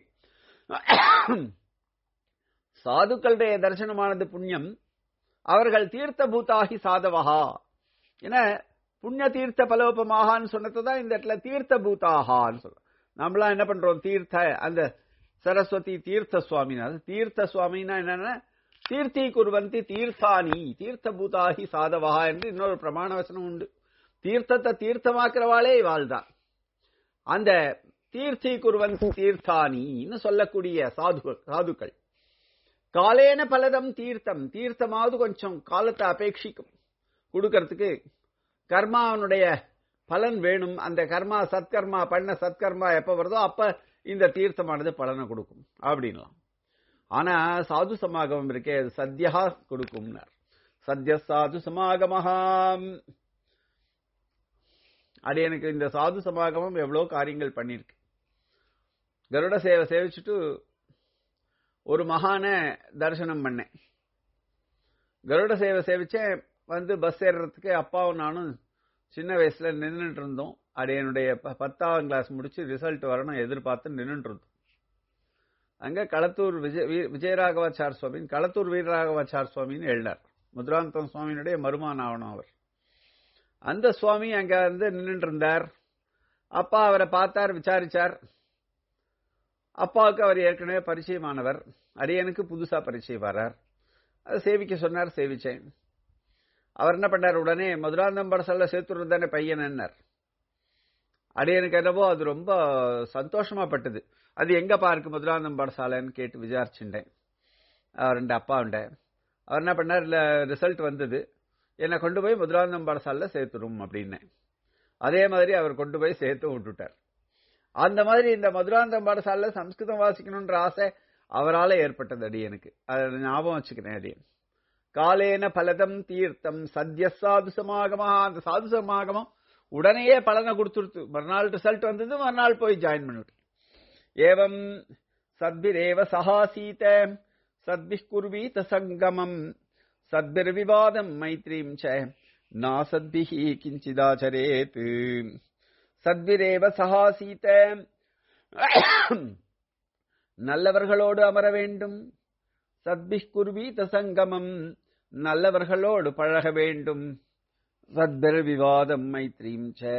[SPEAKER 1] சாதுக்களுடைய தரிசனமானது புண்ணியம் அவர்கள் தீர்த்த பூதாகி சாதவஹா என புண்ணிய தீர்த்த பலோபமாகான்னு சொன்னதுதான் இந்த இடத்துல தீர்த்த பூதாகான்னு சொல்றோம் நம்மளாம் என்ன பண்றோம் தீர்த்த அந்த சரஸ்வதி தீர்த்த சுவாமினா தீர்த்த சுவாமின்னா என்னன்னா தீர்த்தி குருவந்தி தீர்த்தானி தீர்த்த பூதாகி சாதவஹா என்று இன்னொரு பிரமாண வசனம் உண்டு தீர்த்தத்தை தீர்த்தமாக்குறவாளே இவாள் தான் அந்த தீர்த்தி குருவந்தி தீர்த்தானின்னு சொல்லக்கூடிய சாது சாதுக்கள் காலேன பலதம் தீர்த்தம் தீர்த்தமாவது கொஞ்சம் காலத்தை அபேட்சிக்கும் கொடுக்கறதுக்கு கர்மாவனுடைய பலன் வேணும் அந்த கர்மா சத்கர்மா பண்ண சத்கர்மா எப்ப வருதோ அப்ப இந்த தீர்த்தமானது பலனை கொடுக்கும் அப்படின்லாம் ஆனா சாது சமாகமம் இருக்கே அது சத்யா கொடுக்கும்னார் சத்ய சாது சமாகமஹாம் அது எனக்கு இந்த சாது சமாகமம் எவ்வளவு காரியங்கள் பண்ணிருக்கு கருட சேவை சேவிச்சுட்டு ஒரு மகான தரிசனம் பண்ணேன் கருட சேவை சேவிச்சேன் வந்து பஸ் ஏறுறதுக்கு அப்பாவும் நானும் சின்ன வயசுல நின்றுட்டு இருந்தோம் அது என்னுடைய பத்தாம் கிளாஸ் முடிச்சு ரிசல்ட் வரணும் எதிர்பார்த்து நின்றுட்டு இருந்தோம் அங்க களத்தூர் விஜய விஜயராகவாச்சார் சுவாமின் களத்தூர் வீரராகவாச்சார் சுவாமின்னு எழுதார் முதுராந்தம் சுவாமியினுடைய மருமான ஆவணம் அவர் அந்த சுவாமி அங்க வந்து நின்றுட்டு இருந்தார் அப்பா அவரை பார்த்தார் விசாரிச்சார் அப்பாவுக்கு அவர் ஏற்கனவே பரிச்சயமானவர் அடியனுக்கு புதுசா பரிச்சயம் வரார் அதை சேவிக்க சொன்னார் சேவிச்சேன் அவர் என்ன பண்ணார் உடனே மதுராந்தம் படசல்ல சேர்த்துறது தானே பையனார் அடியனுக்கு என்னவோ அது ரொம்ப சந்தோஷமா பட்டது அது எங்கப்பா இருக்கு மதுராந்தம் பாடசாலைன்னு கேட்டு விசாரிச்சுட்டேன் அவர் ரெண்டு அப்பா உண்ட அவர் என்ன பண்ணார் இல்ல ரிசல்ட் வந்தது என்னை கொண்டு போய் மதுராந்தம் பாடசாலைல சேர்த்துரும் அப்படின்னு அதே மாதிரி அவர் கொண்டு போய் சேர்த்து விட்டுட்டார் அந்த மாதிரி இந்த மதுராந்தம் பாடசாலைல சம்ஸ்கிருதம் வாசிக்கணும்ன்ற ஆசை அவரால் ஏற்பட்டது அடியனுக்கு அதை ஞாபகம் வச்சுக்கிறேன் அடியன் காலேன பலதம் தீர்த்தம் சத்ய சாது சமாகமா அந்த சாது சமாகமம் உடனேயே பலனை கொடுத்துருத்து மறுநாள் ரிசல்ட் வந்தது மறுநாள் போய் ஜாயின் பண்ணிவிட்டு ஏவம் சத்பிரேவ சகாசீத சத்பிக் குர்வீத சங்கமம் சத்பிர்விவாதம் மைத்ரீம் ச நாசத்பிஹி கிஞ்சிதாச்சரேத் சத்பிரேவ சகாசீத நல்லவர்களோடு அமர வேண்டும் சத்பிக் குர்வீத சங்கமம் நல்லவர்களோடு பழக வேண்டும் சத்பிர் விவாதம் மைத்ரீம் ச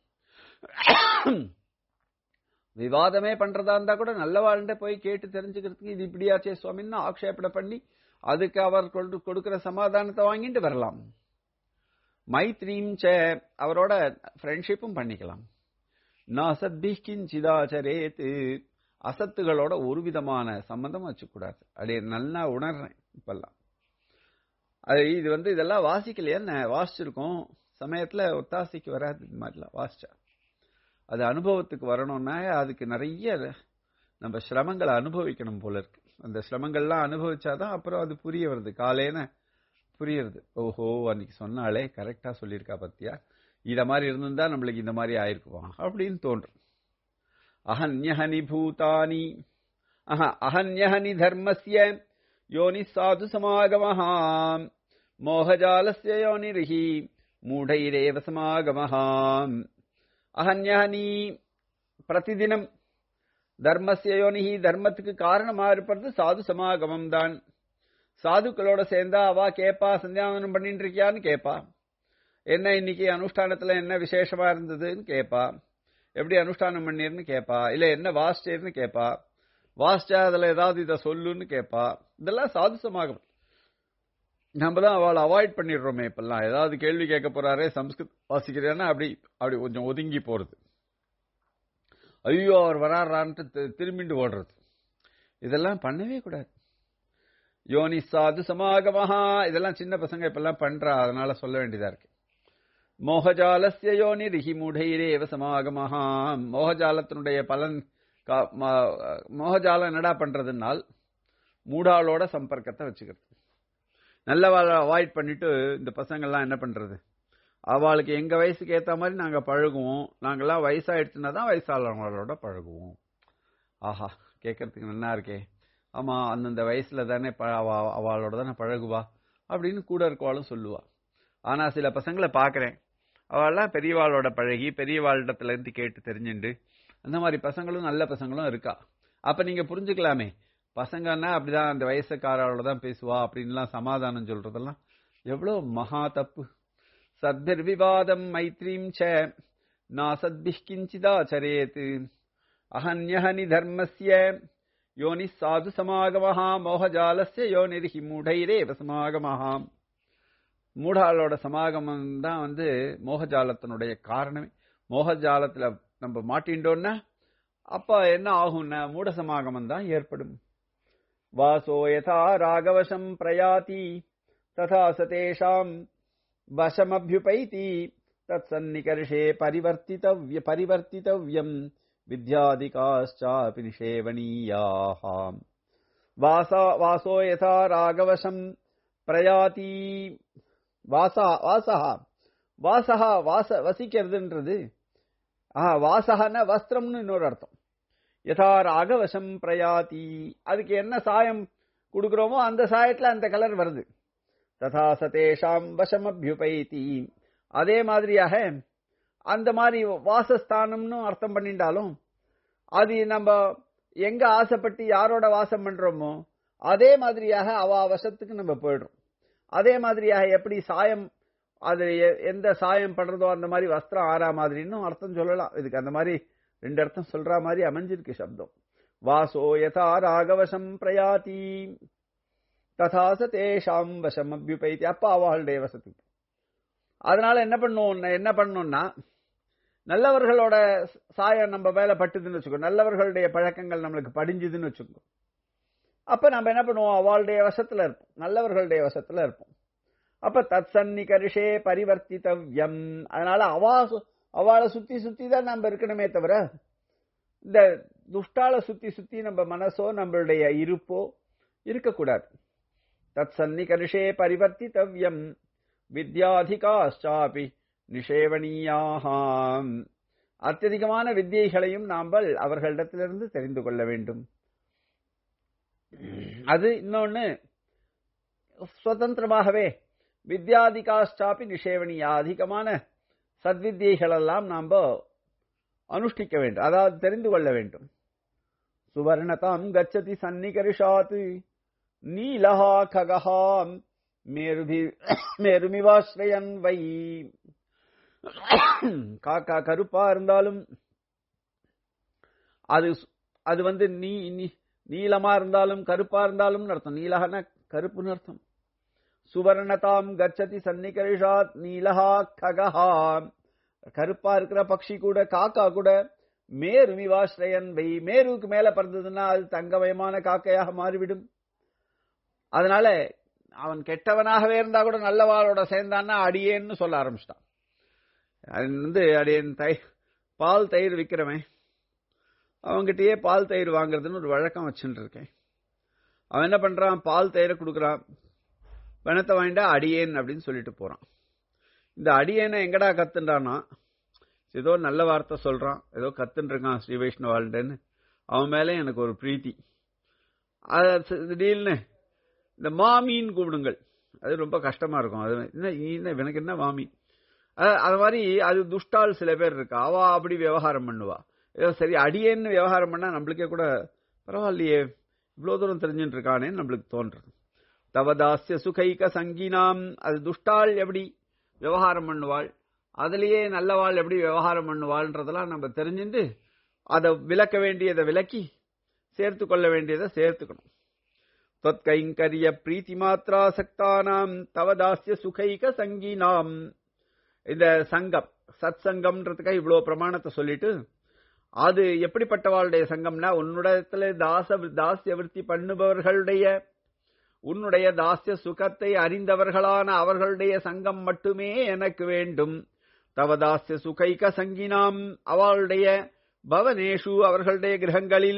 [SPEAKER 1] விவாதமே பண்றதா இருந்தா கூட நல்லவாழ்கிட்ட போய் கேட்டு தெரிஞ்சுக்கிறதுக்கு இது இப்படியாச்சே சுவாமின்னு ஆக்ஷேபனை பண்ணி அதுக்கு அவர் கொடு கொடுக்கிற சமாதானத்தை வாங்கிட்டு வரலாம் மைத்ரீம் ச அவரோட ஃப்ரெண்ட்ஷிப்பும் பண்ணிக்கலாம் நாசத்பி கிஞ்சிதாச்சரேத்து அசத்துகளோட ஒரு விதமான சம்பந்தம் வச்சுக்கூடாது அப்படியே நல்லா உணர்றேன் இப்பெல்லாம் அது இது வந்து இதெல்லாம் வாசிக்கலையா வாசிச்சிருக்கோம் சமயத்துல ஒத்தாசைக்கு வராது இது மாதிரிலாம் வாசிச்சா அது அனுபவத்துக்கு வரணும்னா அதுக்கு நிறைய நம்ம சிரமங்களை அனுபவிக்கணும் போல இருக்கு அந்த சிரமங்கள்லாம் அனுபவிச்சாதான் அப்புறம் அது புரிய வருது காலேன புரியுறது ஓஹோ அன்னைக்கு சொன்னாலே கரெக்டா சொல்லியிருக்கா பத்தியா இத மாதிரி இருந்திருந்தா நம்மளுக்கு இந்த மாதிரி ஆயிருக்குவான் அப்படின்னு தோன்றும் அஹன்யஹனி பூதானி அஹ அஹன்யஹனி தர்மஸ்ய யோனி சாது சமாகமஹா மோகஜாலஸ்ய யோனிரிஹி மூடைரேவ சமாகமஹா அஹன்யஹனி பிரதிதினம் தர்மஸ்ய யோனிஹி தர்மத்துக்கு காரணமா இருப்பது சாது சமாகமம் தான் சாதுக்களோட சேர்ந்தா அவ கேப்பா சந்தியாவனம் பண்ணிட்டு இருக்கியான்னு கேப்பா என்ன இன்னைக்கு அனுஷ்டானத்துல என்ன விசேஷமா இருந்ததுன்னு கேப்பா எப்படி அனுஷ்டானம் பண்ணிருன்னு கேப்பா இல்ல என்ன வாசிச்சேர்னு கேப்பா வாசிச்சா அதுல ஏதாவது இதை சொல்லுன்னு கேப்பா இதெல்லாம் சாது சமாகமம் நம்ம தான் அவளை அவாய்ட் பண்ணிடுறோமே இப்பெல்லாம் ஏதாவது கேள்வி கேட்க போறாரே சம்ஸ்கிருத் வாசிக்கிறேன்னா அப்படி அப்படி கொஞ்சம் ஒதுங்கி போறது ஐயோ அவர் வராறான்ட்டு திரும்பிண்டு ஓடுறது இதெல்லாம் பண்ணவே கூடாது யோனி சாது சமாகமஹா இதெல்லாம் சின்ன பசங்க இப்பெல்லாம் பண்றா அதனால சொல்ல வேண்டியதா இருக்கு மோகஜாலஸ்ய யோனி ரிஹி மூடைரேவ சமாகமஹா மோகஜாலத்தினுடைய பலன் மோகஜாலம் என்னடா பண்றதுனால் மூடாளோட சம்பர்க்கத்தை வச்சுக்கிறது நல்லவாளை அவாய்ட் பண்ணிட்டு இந்த பசங்கள்லாம் என்ன பண்றது அவளுக்கு எங்க வயசுக்கு ஏத்த மாதிரி நாங்க பழகுவோம் நாங்கெல்லாம் வயசாயிடுச்சுன்னா தான் வயசாளர்களோட பழகுவோம் ஆஹா கேட்கறதுக்கு நல்லா இருக்கே ஆமா அந்தந்த வயசுல தானே அவளோட தானே பழகுவா அப்படின்னு கூட இருக்கவாளும் சொல்லுவா ஆனா சில பசங்களை பாக்குறேன் அவள்லாம் பெரியவாளோட பழகி பெரியவாளிடத்துல இருந்து கேட்டு தெரிஞ்சுண்டு அந்த மாதிரி பசங்களும் நல்ல பசங்களும் இருக்கா அப்ப நீங்க புரிஞ்சுக்கலாமே பசங்கன்னா அப்படிதான் அந்த வயசுக்காரோட தான் பேசுவா அப்படின்லாம் சமாதானம் சொல்றதெல்லாம் எவ்வளவு மகா தப்பு சத்பிர்விவாதம் மைத்ரீம் ச நாசத்பிஹ் கிஞ்சிதாச்சரேத் அஹன்யஹனி தர்மஸ்ய யோனி சாது சமாகமஹா மோகஜாலஸ்ய யோனிர்ஹி மூடைரேவ சமாகமஹா மூடாளோட சமாகமம் தான் வந்து மோகஜாலத்தினுடைய காரணமே மோகஜாலத்துல நம்ம மாட்டின்றோம்னா அப்ப என்ன ஆகும்னா மூட சமாகமம் தான் ஏற்படும் வாசோ யதா ராகவசம் பிரயாதி ததா சதேஷாம் வசமபியுபைதி தத் சந்நிகர்ஷே பரிவர்த்தித்தவ்ய பரிவர்த்தித்தவ்யம் வித்யாதிகாश्चापि निषेवणीयाः வாசா வாசோ யதா ராகவசம் பிரயாதி வாசா வாசா வாசகா வாச வசிக்கிறதுன்றது ஆ வாசகன வஸ்திரம்னு இன்னொரு அர்த்தம் யதா ராகவசம் பிரயாதி அதுக்கு என்ன சாயம் கொடுக்குறோமோ அந்த சாயத்துல அந்த கலர் வருது ததா சதேஷாம் வசமபியுபைதி அதே மாதிரியாக அந்த மாதிரி வாசஸ்தானம்னு அர்த்தம் பண்ணிட்டாலும் அது நம்ம எங்க ஆசைப்பட்டு யாரோட வாசம் பண்றோமோ அதே மாதிரியாக அவ வசத்துக்கு நம்ம போயிடுறோம் அதே மாதிரியாக எப்படி சாயம் அது எந்த சாயம் படுறதோ அந்த மாதிரி வஸ்திரம் ஆறா மாதிரின்னு அர்த்தம் சொல்லலாம் இதுக்கு அந்த மாதிரி ரெண்டு அர்த்தம் சொல்ற மாதிரி அமைஞ்சிருக்கு சப்தம் வாசோ யதா ராகவசம் பிரயாதி ததா சதேஷாம் வசம் அபியுபைத்தி அப்ப அவளுடைய வசத்துக்கு அதனால என்ன பண்ணுவோம் என்ன பண்ணணும்னா நல்லவர்களோட சாயம் நம்ம மேல பட்டுதுன்னு வச்சுக்கோ நல்லவர்களுடைய பழக்கங்கள் நம்மளுக்கு படிஞ்சுதுன்னு வச்சுக்கோ அப்ப நம்ம என்ன பண்ணுவோம் அவளுடைய வசத்துல இருப்போம் நல்லவர்களுடைய வசத்துல இருப்போம் அப்ப தத் சன்னிகரிஷே பரிவர்த்தித்தவ்யம் அதனால அவா அவளை சுத்தி சுத்தி தான் நம்ம இருக்கணுமே தவிர இந்த துஷ்டால சுத்தி சுத்தி நம்ம மனசோ நம்மளுடைய இருப்போ இருக்கக்கூடாது தத் சன்னிகரிஷே பரிவர்த்தித்தவ்யம் வித்யாதிகாஷ்டாபி நிஷேவணியாகாம் அत्यதிகமான வித்தியைகளையும் நாம் அவர்களிடத்திலிருந்து தெரிந்து கொள்ள வேண்டும் அது இன்னொன்னு சுதந்திரமாகவே வித்யாதிகாஷ்டாப்பி நிஷேவணியா அதிகமான சத்வித்தியைகள் எல்லாம் நாம் அனுஷ்டிக்க வேண்டும் அதாவது தெரிந்து கொள்ள வேண்டும் சுவர்ணதாம் கச்சதி சன்னிகரிஷாத் நீலஹா ககஹாம் மேருபி மேருமிவாஸ்ரயன் வை காக்கா கருப்பா இருந்தாலும் அது அது வந்து நீ நீளமா இருந்தாலும் கருப்பா இருந்தாலும் அர்த்தம் நீலகன கருப்புன்னு அர்த்தம் சுவர்ணதாம் கச்சதி சன்னிகரிஷாத் நீலஹா ககஹா கருப்பா இருக்கிற பக்ஷி கூட காக்கா கூட மேரு விவாஸ்ரயன் வை மேருவுக்கு மேல பறந்ததுன்னா அது தங்கமயமான காக்கையாக மாறிவிடும் அதனால அவன் கெட்டவனாகவே இருந்தா கூட நல்லவாளோட சேர்ந்தான்னா அடியேன்னு சொல்ல ஆரம்பிச்சிட்டான் அது வந்து அடியேன் தை பால் தயிர் விற்கிறவன் அவங்ககிட்டயே பால் தயிர் வாங்குறதுன்னு ஒரு வழக்கம் வச்சுட்டு இருக்கேன் அவன் என்ன பண்றான் பால் தயிரை கொடுக்குறான் பணத்தை வாங்கிட்டா அடியேன் அப்படின்னு சொல்லிட்டு போறான் இந்த அடியேனை எங்கடா கத்துண்டானா ஏதோ நல்ல வார்த்தை சொல்றான் ஏதோ கத்துன்னு இருக்கான் ஸ்ரீ வைஷ்ணவாள்டன்னு அவன் மேலே எனக்கு ஒரு பிரீத்தி அது திடீர்னு இந்த மாமின்னு கூப்பிடுங்கள் அது ரொம்ப கஷ்டமா இருக்கும் அது என்ன என்ன எனக்கு என்ன மாமி அது மாதிரி அது துஷ்டால் சில பேர் இருக்கா அவ அப்படி விவகாரம் பண்ணுவா ஏதோ சரி அடியேன்னு விவகாரம் பண்ணா நம்மளுக்கே கூட பரவாயில்லையே இவ்வளவு தூரம் தெரிஞ்சுட்டு இருக்கானேன்னு நம்மளுக்கு தோன்றது தவதாசிய சுகைக சங்கீனாம் அது துஷ்டாள் எப்படி விவகாரம் பண்ணுவாள் அதுலயே நல்லவாள் எப்படி விவகாரம் பண்ணுவாள்ன்றதெல்லாம் நம்ம தெரிஞ்சுட்டு அதை விளக்க வேண்டியதை விலக்கி சேர்த்து கொள்ள வேண்டியதை சேர்த்துக்கணும் தொத்கைங்கரிய பிரீத்தி மாத்ரா சக்தானாம் தவதாசிய சுகைக சங்கீனாம் இந்த சங்கம் சத் சங்கம்ன்றதுக்காக இவ்வளவு பிரமாணத்தை சொல்லிட்டு அது எப்படிப்பட்டவாளுடைய சங்கம்னா உன்னுடைய தாச தாசிய விருத்தி பண்ணுபவர்களுடைய உன்னுடைய தாசிய சுகத்தை அறிந்தவர்களான அவர்களுடைய சங்கம் மட்டுமே எனக்கு வேண்டும் தவதாசிய சுகைக சங்கினாம் அவளுடைய பவனேஷு அவர்களுடைய கிரகங்களில்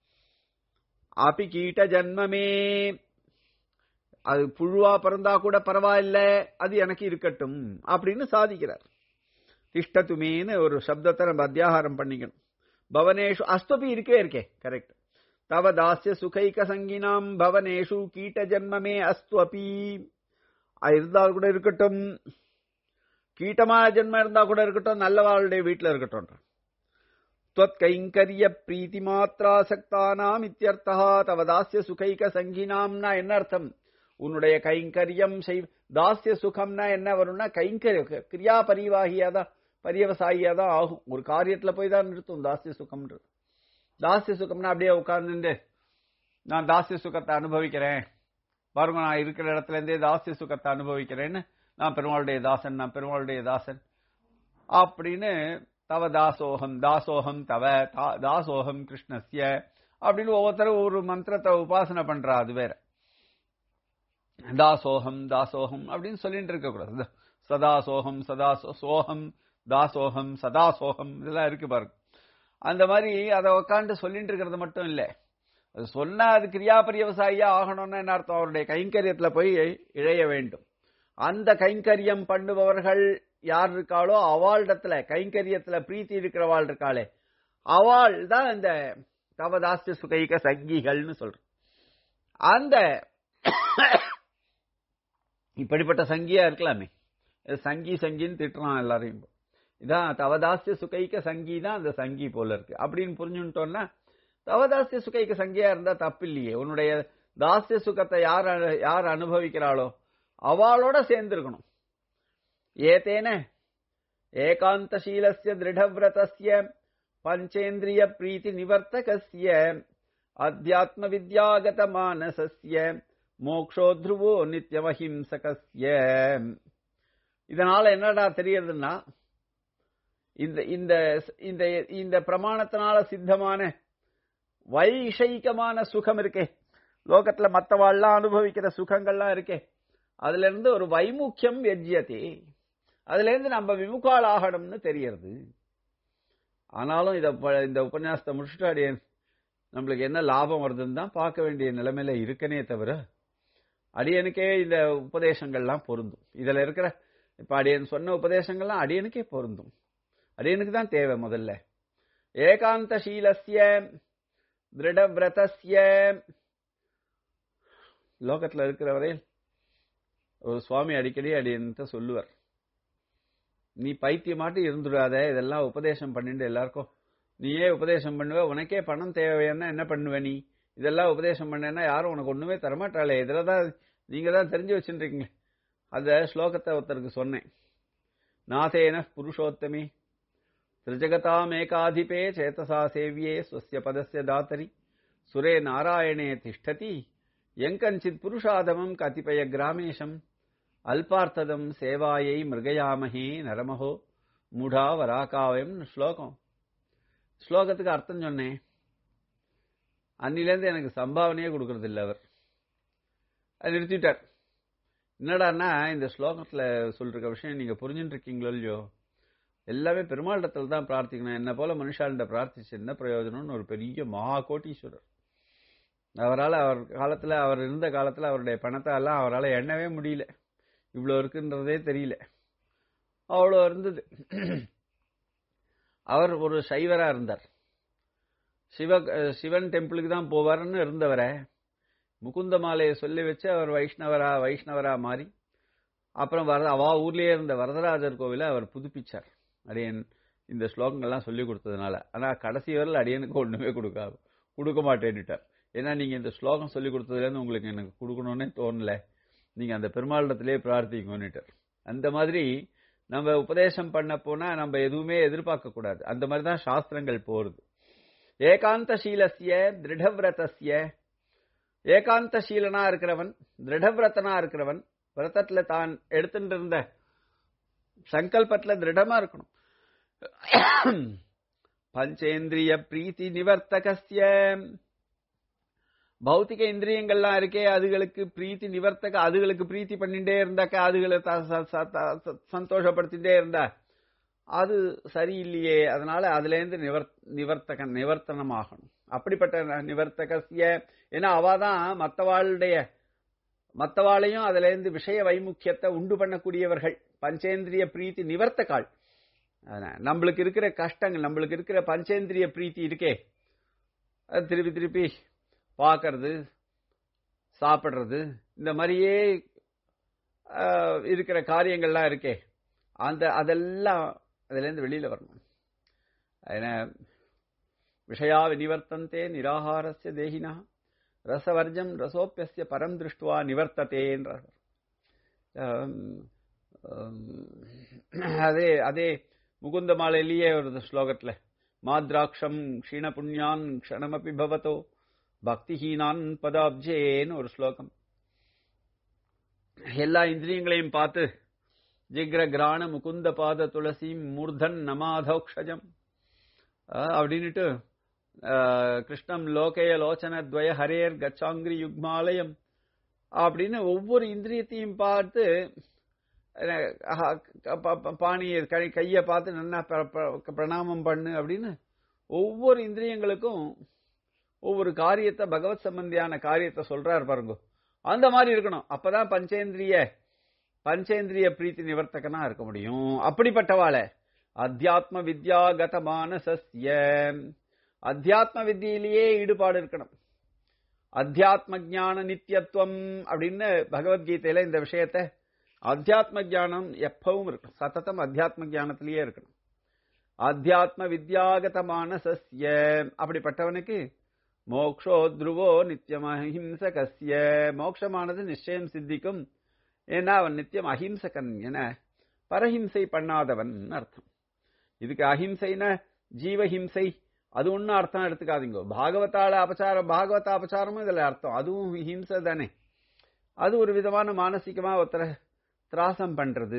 [SPEAKER 1] அபி கீட்ட ஜன்மமே அது புழுவா பிறந்தா கூட பரவாயில்ல அது எனக்கு இருக்கட்டும் அப்படின்னு சாதிக்கிறார் திஷ்டத்துமேன்னு ஒரு சப்தத்தை நம்ம அத்தியாகாரம் பண்ணிக்கணும் பவனேஷு அஸ்தபி இருக்கே இருக்கே கரெக்ட் தவ தாசிய சுகைக சங்கினாம் பவனேஷு கீட்ட ஜன்மமே அஸ்து அப்பி இருந்தால் கூட இருக்கட்டும் கீட்டமா ஜென்மம் இருந்தா கூட இருக்கட்டும் நல்லவாளுடைய வீட்டுல இருக்கட்டும் கைங்கரிய பிரீத்தி மாத்ரா சக்தானாம் இத்தியர்த்தா தவ தாசிய சுகைக சங்கினாம்னா என்ன அர்த்தம் உன்னுடைய கைங்கரியம் செய் தாசிய சுகம்னா என்ன வரும்னா கைங்கரிய கிரியா பரிவாகியாதான் பரியவசாயியாதான் ஆகும் ஒரு காரியத்துல போய் தான் நிறுத்தும் தாசிய சுகம்ன்றது தாசிய சுகம்னா அப்படியே உட்கார்ந்துட்டு நான் தாசிய சுகத்தை அனுபவிக்கிறேன் பாருங்க நான் இருக்கிற இடத்துல இருந்தே தாசிய சுகத்தை அனுபவிக்கிறேன்னு நான் பெருமாளுடைய தாசன் நான் பெருமாளுடைய தாசன் அப்படின்னு தவ தாசோகம் தாசோகம் தவ தாசோகம் கிருஷ்ணஸ்ய அப்படின்னு ஒவ்வொருத்தரும் ஒரு மந்திரத்தை உபாசனை பண்றா அது வேற தாசோகம் தாசோகம் அப்படின்னு சொல்லிட்டு இருக்க கூடாது சதாசோகம் சதா சோகம் தாசோகம் சதாசோகம் இதெல்லாம் இருக்கு பாருங்க அந்த மாதிரி அதை உட்காந்து சொல்லிட்டு இருக்கிறது மட்டும் இல்லை அது சொன்னா அது கிரியாபரி விவசாயியா ஆகணும்னா என்ன அர்த்தம் அவருடைய கைங்கரியத்துல போய் இழைய வேண்டும் அந்த கைங்கரியம் பண்ணுபவர்கள் யார் இருக்காளோ அவாளிடத்துல கைங்கரியத்துல பிரீத்தி இருக்கிறவாள் இருக்காளே அவள் தான் இந்த தவதாஸ்ய சுகைக சங்கிகள்னு சொல்றோம் அந்த இப்படிப்பட்ட சங்கியா இருக்கலாமே சங்கி சங்கின்னு திட்டுறான் எல்லாரையும் இதான் தவதாசிய சுகைக்க சங்கி தான் அந்த சங்கி போல இருக்கு அப்படின்னு புரிஞ்சுட்டோம்னா தவதாசிய சுகைக்க சங்கியா இருந்தா தப்பு இல்லையே உன்னுடைய தாசிய சுகத்தை யார் யார் அனுபவிக்கிறாளோ அவளோட சேர்ந்திருக்கணும் ஏதேன ஏகாந்தசீலஸ்ய திருடவிரதஸ்ய பஞ்சேந்திரிய பிரீத்தி நிவர்த்தகஸ்ய அத்தியாத்ம வித்யாகத மானசஸ்ய மோக்ஷோத்ருவோ நித்தியமஹிம்சகஸ்ய இதனால என்னடா தெரியறதுன்னா இந்த இந்த இந்த இந்த பிரமாணத்தினால சித்தமான வைஷயிகமான சுகம் இருக்கே லோகத்துல மத்தவாள்லாம் அனுபவிக்கிற சுகங்கள்லாம் இருக்கே அதுல இருந்து ஒரு வைமுக்கியம் வெஜ்யத்தே அதுல இருந்து நம்ம விமுகால் ஆகணும்னு தெரியறது ஆனாலும் இத இந்த உபன்யாசத்தை முடிச்சுட்டு அடியே நம்மளுக்கு என்ன லாபம் வருதுன்னு தான் பார்க்க வேண்டிய நிலைமையில இருக்கனே தவிர அடியனுக்கே இந்த உபதேசங்கள்லாம் பொருந்தும் இதுல இருக்கிற இப்ப அடியன் சொன்ன உபதேசங்கள்லாம் அடியனுக்கே பொருந்தும் அடியனுக்கு தான் தேவை முதல்ல ஏகாந்த சீலஸ்ய திருடவிரதஸ்ய லோகத்துல இருக்கிற வரையில் ஒரு சுவாமி அடிக்கடி அடியன்ட்ட சொல்லுவார் நீ பைத்தியமாட்டு இருந்துடாத இதெல்லாம் உபதேசம் பண்ணிட்டு எல்லாருக்கும் நீயே உபதேசம் பண்ணுவ உனக்கே பணம் தேவைன்னா என்ன பண்ணுவ நீ இதெல்லாம் உபதேசம் பண்ணேன்னா யாரும் உனக்கு ஒண்ணுமே தரமாட்டாளே இதுல தான் நீங்க தான் தெரிஞ்சு வச்சுருக்கீங்க அந்த ஸ்லோகத்தை ஒருத்தருக்கு சொன்னேன் நாதேன புருஷோத்தமே त्रिजगतामेकाधिपे चेतसा सेव्ये स्वस्य पदस्य दातरि सुरे नारायणे तिष्ठति यङ्कञ्चित् पुरुषादमम् कतिपय ग्रामेशम् அல்பார்த்ததம் சேவாயை மிருகயாமகே நரமஹோ மூடா வராகாவயம் ஸ்லோகம் ஸ்லோகத்துக்கு அர்த்தம் சொன்னேன் அன்னிலேருந்து எனக்கு சம்பாவனையே கொடுக்கறது இல்லை அவர் அது நிறுத்திட்டார் என்னடான்னா இந்த ஸ்லோகத்துல சொல்ற விஷயம் நீங்க புரிஞ்சுட்டு இருக்கீங்களோ இல்லையோ எல்லாமே பெருமாளிடத்துல தான் பிரார்த்திக்கணும் என்ன போல மனுஷாலிட்ட பிரார்த்திச்சு என்ன பிரயோஜனம்னு ஒரு பெரிய மகா கோட்டீஸ்வரர் அவரால் அவர் காலத்துல அவர் இருந்த காலத்துல அவருடைய பணத்தை எல்லாம் அவரால் எண்ணவே முடியல இவ்வளோ இருக்குன்றதே தெரியல அவ்வளோ இருந்தது அவர் ஒரு சைவரா இருந்தார் சிவ சிவன் டெம்பிளுக்கு தான் போவார்னு இருந்தவரை முகுந்த மாலையை சொல்லி வச்சு அவர் வைஷ்ணவரா வைஷ்ணவரா மாறி அப்புறம் வர அவா ஊர்லயே இருந்த வரதராஜர் கோவிலை அவர் புதுப்பிச்சார் அடியன் இந்த ஸ்லோகங்கள்லாம் சொல்லி கொடுத்ததுனால ஆனா கடைசி வரல அடியனுக்கு ஒண்ணுமே கொடுக்காது கொடுக்க மாட்டேன்னுட்டார் ஏன்னா நீங்க இந்த ஸ்லோகம் சொல்லி கொடுத்ததுலேருந்து உங்களுக்கு எனக்கு கொடுக்கணும்னே தோணல நீங்க அந்த பெருமாளிடத்திலே பிரார்த்திக்கணுட்டார் அந்த மாதிரி நம்ம உபதேசம் பண்ண போனா நம்ம எதுவுமே எதிர்பார்க்க கூடாது அந்த மாதிரி தான் சாஸ்திரங்கள் போறது ஏகாந்தசீலசிய திருடவிரதசிய ஏகாந்தசீலனா இருக்கிறவன் திருடவிரதனா இருக்கிறவன் விரதத்துல தான் எடுத்துட்டு இருந்த சங்கல்பத்துல திருடமா இருக்கணும் பஞ்சேந்திரிய பிரீத்தி நிவர்த்தகசிய பௌத்திக இந்திரியங்கள்லாம் இருக்கே அதுகளுக்கு பிரீத்தி நிவர்த்தக அதுகளுக்கு பிரீத்தி பண்ணிட்டே இருந்தாக்க அதுகளை சந்தோஷப்படுத்திட்டே இருந்தா அது சரியில்லையே அதனால அதுல இருந்து நிவர் நிவர்த்தக நிவர்த்தனமாகணும் அப்படிப்பட்ட நிவர்த்தகசிய ஏன்னா அவாதான் மத்தவாளுடைய மத்தவாளையும் அதுல இருந்து விஷய வைமுக்கியத்தை உண்டு பண்ணக்கூடியவர்கள் பஞ்சேந்திரிய பிரீத்தி நிவர்த்தகாள் நம்மளுக்கு இருக்கிற கஷ்டங்கள் நம்மளுக்கு இருக்கிற பஞ்சேந்திரிய பிரீத்தி இருக்கே அது திருப்பி திருப்பி பார்க்கறது சாப்பிட்றது இந்த மாதிரியே இருக்கிற காரியங்கள்லாம் இருக்கே அந்த அதெல்லாம் அதுலேருந்து வெளியில வரணும் ஏன்னா விஷயா நிவர்த்தந்தே நிராகாரஸ்ய தேகினா ரசவர்ஜம் ரசோப்பியஸ்ய பரம் திருஷ்டுவா நிவர்த்தத்தேன்றார் அதே அதே முகுந்த மாலையிலேயே ஒரு ஸ்லோகத்துல மாத்ராட்சம் க்ஷீண புண்ணியான் க்ஷணமபி பவதோ பக்திஹீனான் பதாப்ஜேன்னு ஒரு ஸ்லோகம் எல்லா இந்திரியங்களையும் பார்த்து ஜிக்ர கிராண முகுந்த பாத துளசி மூர்தன் நமாதௌக்ஷஜம் அப்படின்னுட்டு கிருஷ்ணம் லோகய லோச்சன துவய ஹரேர் கச்சாங்கிரி யுக்மாலயம் அப்படின்னு ஒவ்வொரு இந்திரியத்தையும் பார்த்து பாணியை கை கையை பார்த்து நல்லா பிரணாமம் பண்ணு அப்படின்னு ஒவ்வொரு இந்திரியங்களுக்கும் ஒவ்வொரு காரியத்தை பகவத் சம்பந்தியான காரியத்தை சொல்றாரு பாருங்க அந்த மாதிரி இருக்கணும் அப்பதான் பஞ்சேந்திரிய பஞ்சேந்திரிய பிரீத்தி நிவர்த்தகனா இருக்க முடியும் அப்படிப்பட்டவாளை அத்தியாத்ம வித்யாகத மானசஸ்ய அத்தியாத்ம வித்தியிலேயே ஈடுபாடு இருக்கணும் அத்தியாத்ம ஜான நித்தியத்துவம் அப்படின்னு பகவத்கீதையில இந்த விஷயத்த அத்தியாத்ம ஜானம் எப்பவும் இருக்கணும் சத்தத்தம் அத்தியாத்ம ஜானத்திலேயே இருக்கணும் அத்தியாத்ம வித்யாகத மானசஸ்ய அப்படிப்பட்டவனுக்கு மோக்ஷோ துருவோ நித்தியம் அஹிம்சகசிய மோக்ஷமானது நிச்சயம் சித்திக்கும் ஏன்னா அவன் நித்தியம் அஹிம்சகன் என பரஹிம்சை பண்ணாதவன் அர்த்தம் இதுக்கு அஹிம்சைன ஜீவஹிம்சை அது ஒன்னும் அர்த்தம் எடுத்துக்காதீங்க பாகவதால அபச்சாரம் பாகவத அபச்சாரமும் இதுல அர்த்தம் அதுவும் ஹிம்சை தானே அது ஒரு விதமான மானசிகமா ஒருத்தர திராசம் பண்றது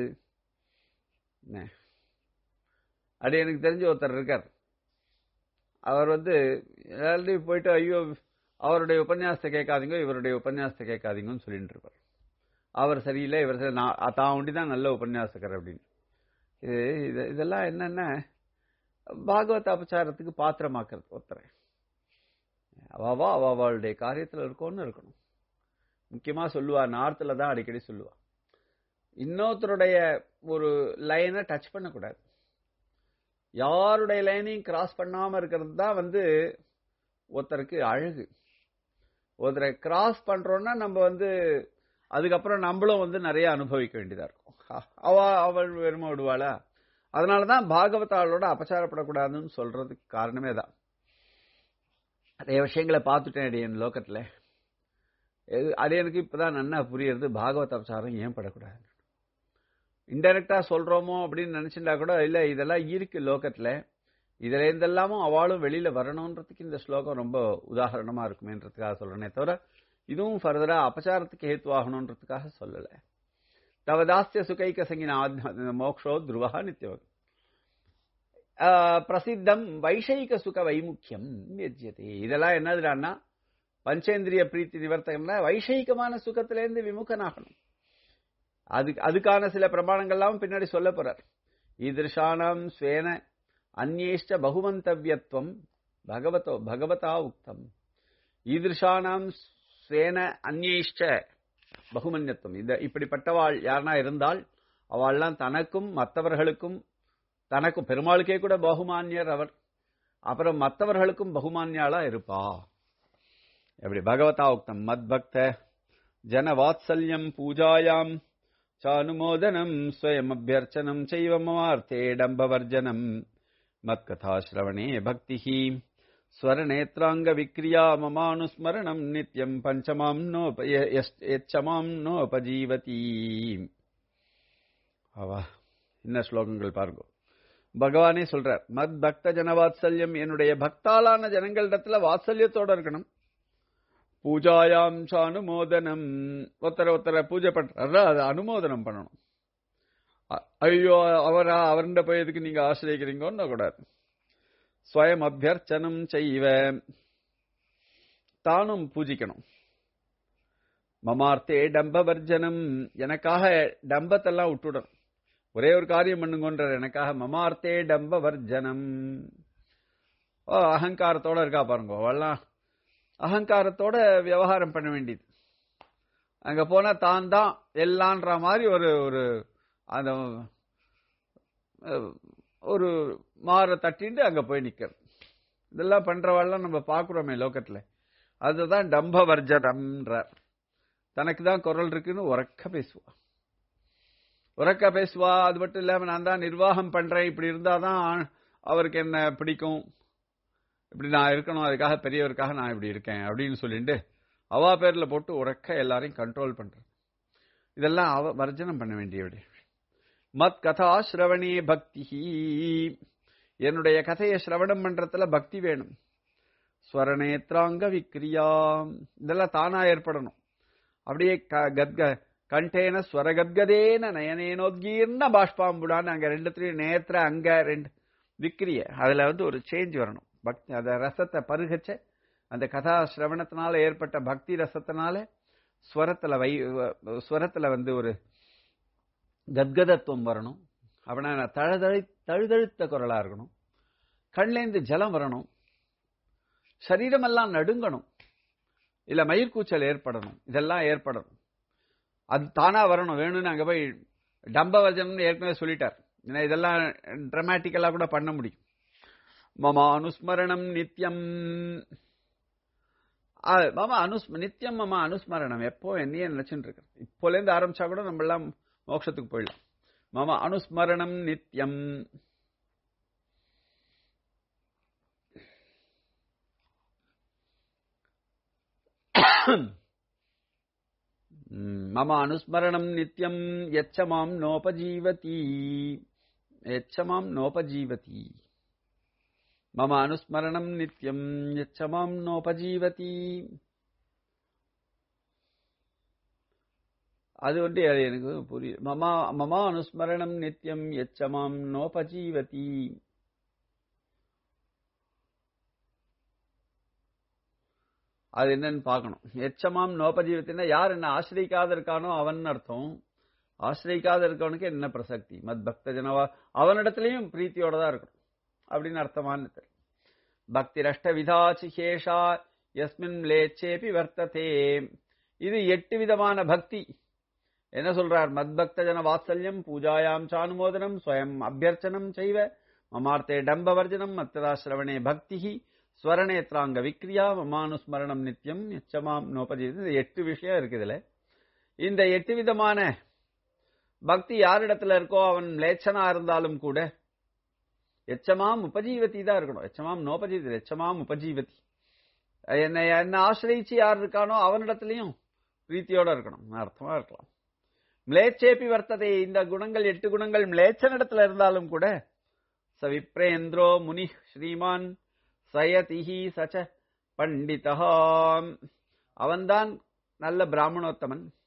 [SPEAKER 1] அது எனக்கு தெரிஞ்ச ஒருத்தர் இருக்கார் அவர் வந்து எல்லாரையும் போயிட்டு ஐயோ அவருடைய உபன்யாசத்தை கேட்காதீங்க இவருடைய உபன்யாசத்தை கேட்காதீங்கன்னு சொல்லிட்டு இருப்பார் அவர் சரியில்லை இவர் சரி நான் தான் ஒண்டி தான் நல்ல உபன்யாசகர் அப்படின்னு இது இதெல்லாம் என்னன்னா பாகவத அபச்சாரத்துக்கு பாத்திரமாக்குறது ஒருத்தரை அவாவா அவளுடைய காரியத்தில் இருக்கோன்னு இருக்கணும் முக்கியமா சொல்லுவா நார்த்தில் தான் அடிக்கடி சொல்லுவா இன்னொருத்தருடைய ஒரு லைனை டச் பண்ணக்கூடாது யாருடைய லைனையும் கிராஸ் பண்ணாம இருக்கிறது தான் வந்து ஒருத்தருக்கு அழகு ஒருத்தரை கிராஸ் பண்றோம்னா நம்ம வந்து அதுக்கப்புறம் நம்மளும் வந்து நிறைய அனுபவிக்க வேண்டியதா இருக்கும் அவ அவள் வெறும விடுவாளா அதனாலதான் பாகவதாளோட அபச்சாரப்படக்கூடாதுன்னு சொல்றதுக்கு காரணமே தான் நிறைய விஷயங்களை பார்த்துட்டேன் என் லோக்கத்துல அது எனக்கு இப்பதான் நன்னா புரியுறது பாகவத அபச்சாரம் ஏன் படக்கூடாது இன்டெரக்டா சொல்றோமோ அப்படின்னு நினைச்சுட்டா கூட இல்ல இதெல்லாம் இருக்கு லோக்கத்துல இதுல இருந்தெல்லாமும் அவளும் வெளியில வரணும்ன்றதுக்கு இந்த ஸ்லோகம் ரொம்ப உதாரணமா இருக்குமேன்றதுக்காக சொல்றேனே தவிர இதுவும் ஃபர்தரா அபச்சாரத்துக்கு ஹேத்துவாகணுன்றதுக்காக சொல்லல தவதாஸ்ய சுகைக்க சங்கினா மோக்ஷோ துருவா நித்தியம் பிரசித்தம் வைஷயிக சுக வைமுக்கியம் வியஜ்யதே இதெல்லாம் என்னதுடான்னா பஞ்சேந்திரிய பிரீத்தி நிவர்த்தகம்னா வைஷயிகமான சுகத்திலேருந்து விமுகனாகணும் அது அதுக்கான சில பிரமாணங்கள்லாம் பின்னாடி சொல்ல போறார் ஈதிருஷானாம் ஸ்வேன அந்நேஷ்ட பகுமந்தவியத்துவம் பகவதோ பகவதா உக்தம் ஈதிருஷானாம் ஸ்வேன அந்நேஷ்ட பகுமன்யத்துவம் இந்த இப்படிப்பட்டவாள் யாருனா இருந்தால் அவள்லாம் தனக்கும் மற்றவர்களுக்கும் தனக்கும் பெருமாளுக்கே கூட பகுமான்யர் அவர் அப்புறம் மற்றவர்களுக்கும் பகுமான்யாளா இருப்பா எப்படி பகவதா உக்தம் மத் பக்த ஜன வாத்சல்யம் பூஜாயாம் சானுமோதனம் ஸ்வயம் அபியர்ச்சனம் செய்வ மமார்த்தே டம்பவர்ஜனம் மத்கதாசிரவணே பக்தி ஸ்வரநேத்ராங்க விக்ரியா மமானுஸ்மரணம் நித்யம் பஞ்சமாம் நோப எச்சமாம் நோபஜீவதி அவா என்ன ஸ்லோகங்கள் பாருங்க பகவானே சொல்றார் மத் பக்த ஜன வாத்சல்யம் என்னுடைய பக்தாலான ஜனங்களிடத்துல வாத்சல்யத்தோட இருக்கணும் பூஜாயாம் அனுமோதனம் ஒருத்தர ஒருத்தர பூஜை பண்றாரு அதை அனுமோதனம் பண்ணணும் ஐயோ அவரா அவர்கிட்ட போய் எதுக்கு நீங்க ஆசிரியக்கிறீங்கன்னு கூடாது ஸ்வயம் அபியர்ச்சனம் செய்வ தானும் பூஜிக்கணும் மமார்த்தே டம்பவர்ஜனம் எனக்காக டம்பத்தெல்லாம் விட்டுடணும் ஒரே ஒரு காரியம் பண்ணுங்கன்றார் எனக்காக மமார்த்தே டம்பவர்ஜனம் ஓ அகங்காரத்தோட இருக்கா பாருங்க அவெல்லாம் அகங்காரத்தோட விவகாரம் பண்ண வேண்டியது அங்க போனா தான் தான் எல்லான்ற மாதிரி ஒரு ஒரு அந்த ஒரு மாற தட்டிட்டு அங்க போய் நிக்கிறது இதெல்லாம் பண்றவாள்லாம் நம்ம பாக்குறோமே லோக்கத்துல அதுதான் டம்பவர்ஜனம்ன்றார் தனக்கு தான் குரல் இருக்குன்னு உறக்க பேசுவா உறக்க பேசுவா அது மட்டும் இல்லாம நான் தான் நிர்வாகம் பண்றேன் இப்படி இருந்தாதான் அவருக்கு என்ன பிடிக்கும் இப்படி நான் இருக்கணும் அதுக்காக பெரியவருக்காக நான் இப்படி இருக்கேன் அப்படின்னு சொல்லிட்டு அவா பேர்ல போட்டு உறக்க எல்லாரையும் கண்ட்ரோல் பண்றது இதெல்லாம் அவ வர்ஜனம் பண்ண வேண்டிய மத் கதா ஸ்ரவணே பக்தி என்னுடைய கதையை சிரவணம் பண்றதுல பக்தி வேணும் ஸ்வரநேத்ராங்க விக்ரியா இதெல்லாம் தானா ஏற்படணும் அப்படியே கத்க கண்டேன ஸ்வரகத்கதேன நயனேனோத்கீர்ண பாஷ்பாம்புடான்னு அங்க ரெண்டுத்துலயும் நேத்திர அங்க ரெண்டு விக்ரிய அதுல வந்து ஒரு சேஞ்ச் வரணும் பக்தி அந்த ரசத்தை பருகச்ச அந்த கதா சிரவணத்தினால ஏற்பட்ட பக்தி ரசத்தினால ஸ்வரத்துல வை ஸ்வரத்துல வந்து ஒரு கத்கதத்துவம் வரணும் அப்படின்னா தழுதழி தழுதழுத்த குரலா இருக்கணும் கண்லேந்து ஜலம் வரணும் சரீரமெல்லாம் நடுங்கணும் இல்ல மயிர்கூச்சல் ஏற்படணும் இதெல்லாம் ஏற்படணும் அது தானா வரணும் வேணும்னு அங்க போய் டம்பவர்ஜனம் ஏற்கனவே சொல்லிட்டார் ஏன்னா இதெல்லாம் டிராமாட்டிக்கலா கூட பண்ண முடியும் மம அனுஸ்மரணம் நித்தியம் மம அனுஸ் நித்தியம் மம அனுஸ்மரணம் எப்போ என்னையே நினைச்சுட்டு இருக்கு இப்போலேருந்து ஆரம்பிச்சா கூட நம்ம எல்லாம் மோட்சத்துக்கு போயிடலாம் மம அனுஸ்மரணம் நித்தியம் மம அனுஸ்மரணம் நித்தியம் எச்ச மாம் நோபஜீவதி எச்ச மாம் நோபஜீவதி மம அனுஸ்மரணம் நித்தியம் எச்ச மாம் நோபஜீவதி அது வந்து எனக்கு புரியுது மமா மமா அனுஸ்மரணம் நித்தியம் எச்ச மாம் நோபஜீவதி அது என்னன்னு பார்க்கணும் எச்சமாம் நோபஜீவத்தின்னா யார் என்ன ஆசிரிக்காத இருக்கானோ அவன் அர்த்தம் ஆசிரிக்காத இருக்கவனுக்கு என்ன பிரசக்தி மத் பக்த ஜனவா அவனிடத்துலயும் பிரீத்தியோட தான் இருக்கணும் அப்படின்னு அர்த்தமான பக்தி ரஷ்ட விதாசி சேஷா எஸ்மின் லேச்சேபி வர்த்ததே இது எட்டு விதமான பக்தி என்ன சொல்றார் மத்பக்த ஜன வாத்சல்யம் பூஜாயாம் சானுமோதனம் ஸ்வயம் அபியர்ச்சனம் செய்வ மமார்த்தே டம்பவர்ஜனம் மத்ததா சிரவணே பக்தி ஸ்வரநேத்ராங்க விக்ரியா மமானுஸ்மரணம் நித்தியம் எச்சமாம் நோபஜி இந்த எட்டு விஷயம் இருக்கு இதுல இந்த எட்டு விதமான பக்தி யாரிடத்துல இருக்கோ அவன் லேச்சனா இருந்தாலும் கூட எச்சமாம் உபஜீவதி தான் இருக்கணும் எச்சமாம் நோபஜீவதி எச்சமாம் உபஜீவதி என்ன என்ன ஆசிரியிச்சு யார் இருக்கானோ அவனிடத்துலயும் பிரீத்தியோட இருக்கணும் அர்த்தமா இருக்கலாம் மிளேச்சேபி வர்த்ததை இந்த குணங்கள் எட்டு குணங்கள் மிளேச்சனிடத்துல இருந்தாலும் கூட ச விப்ரேந்திரோ முனி ஸ்ரீமான் சயதிஹி சச்ச பண்டிதா அவன்தான் நல்ல பிராமணோத்தமன்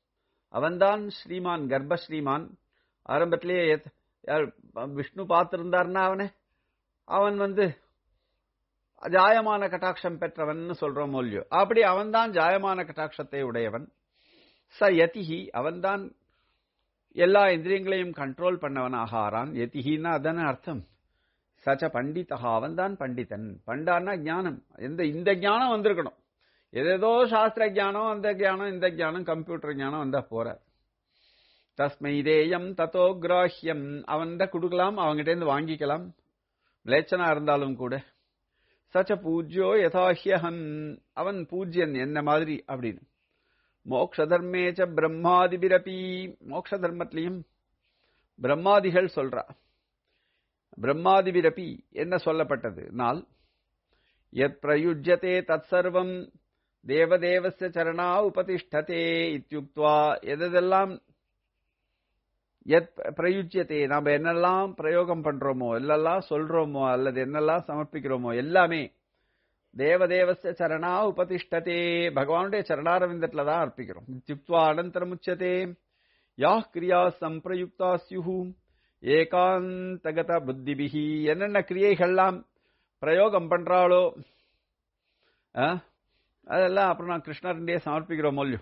[SPEAKER 1] அவன்தான் ஸ்ரீமான் கர்ப்ப ஸ்ரீமான் ஆரம்பத்திலேயே எத்- யார் விஷ்ணு பார்த்திருந்தார்னா அவனே அவன் வந்து ஜாயமான கட்டாட்சம் பெற்றவன் சொல்றோம் மொழியோ அப்படி அவன்தான் ஜாயமான கட்டாட்சத்தை உடையவன் ச யதிஹி அவன்தான் எல்லா இந்திரியங்களையும் கண்ட்ரோல் பண்ணவனாக ஆறான் யதிஹின்னா அதானே அர்த்தம் சச்ச பண்டிதா அவன்தான் பண்டிதன் பண்டான்னா ஞானம் எந்த இந்த ஞானம் வந்திருக்கணும் ஏதேதோ சாஸ்திர ஞானம் அந்த ஞானம் இந்த ஞானம் கம்ப்யூட்டர் ஞானம் வந்தா போற தஸ்மை தேயம் தத்தோ கிராஹ்யம் அவன் கொடுக்கலாம் அவங்ககிட்ட இருந்து வாங்கிக்கலாம் லேச்சனா இருந்தாலும் கூட சச்ச பூஜ்யோ யதாஹ்யஹன் அவன் பூஜ்யன் என்ன மாதிரி அப்படின்னு மோக்ஷ தர்மேச்ச பிரம்மாதிபிரபி மோக்ஷ தர்மத்திலையும் பிரம்மாதிகள் சொல்றா பிரம்மாதிபிரபி என்ன சொல்லப்பட்டது நாள் யத் பிரயுஜ்யதே தத் சர்வம் தேவதேவஸ்ய சரணா உபதிஷ்டதே இத்தியுக்த்வா எதெல்லாம் எத் பிரயுஜ்யத்தை நாம என்னெல்லாம் பிரயோகம் பண்றோமோ எல்லாம் சொல்றோமோ அல்லது என்னெல்லாம் சமர்ப்பிக்கிறோமோ எல்லாமே தேவதேவஸ்ய சரணா உபதிஷ்டதே பகவானுடைய சரணாரவிந்தத்துல தான் அர்ப்பிக்கிறோம் இத்தியுக்த்வா அனந்தரமுச்சதே யா கிரியா சம்பிரயுக்தா ஸ்யுஹு ஏகாந்தகத புத்திபிகி என்னென்ன கிரியைகள்லாம் பிரயோகம் பண்றாளோ ஆ, அதெல்லாம் அப்புறம் நான் கிருஷ்ணருடைய சமர்ப்பிக்கிறோம் மொழியும்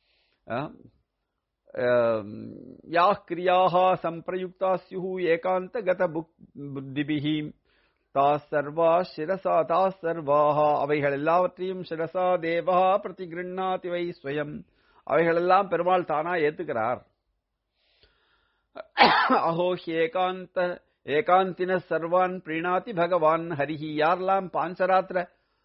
[SPEAKER 1] யா கிரியாக சம்பிரயுக்தா ஸ்யுஹு ஏகாந்தகத புத்திபிகி தா சர்வா சிரசா தா சர்வாக அவைகள் எல்லாவற்றையும் சிரசா தேவா பிரதிகிருண்ணாதி வை ஸ்வயம் அவைகளெல்லாம் பெருமாள் தானா ஏத்துக்கிறார் அஹோ ஏகாந்த ஏகாந்தின சர்வான் பிரீணாதி பகவான் ஹரிஹி யாரெல்லாம் பாஞ்சராத்திர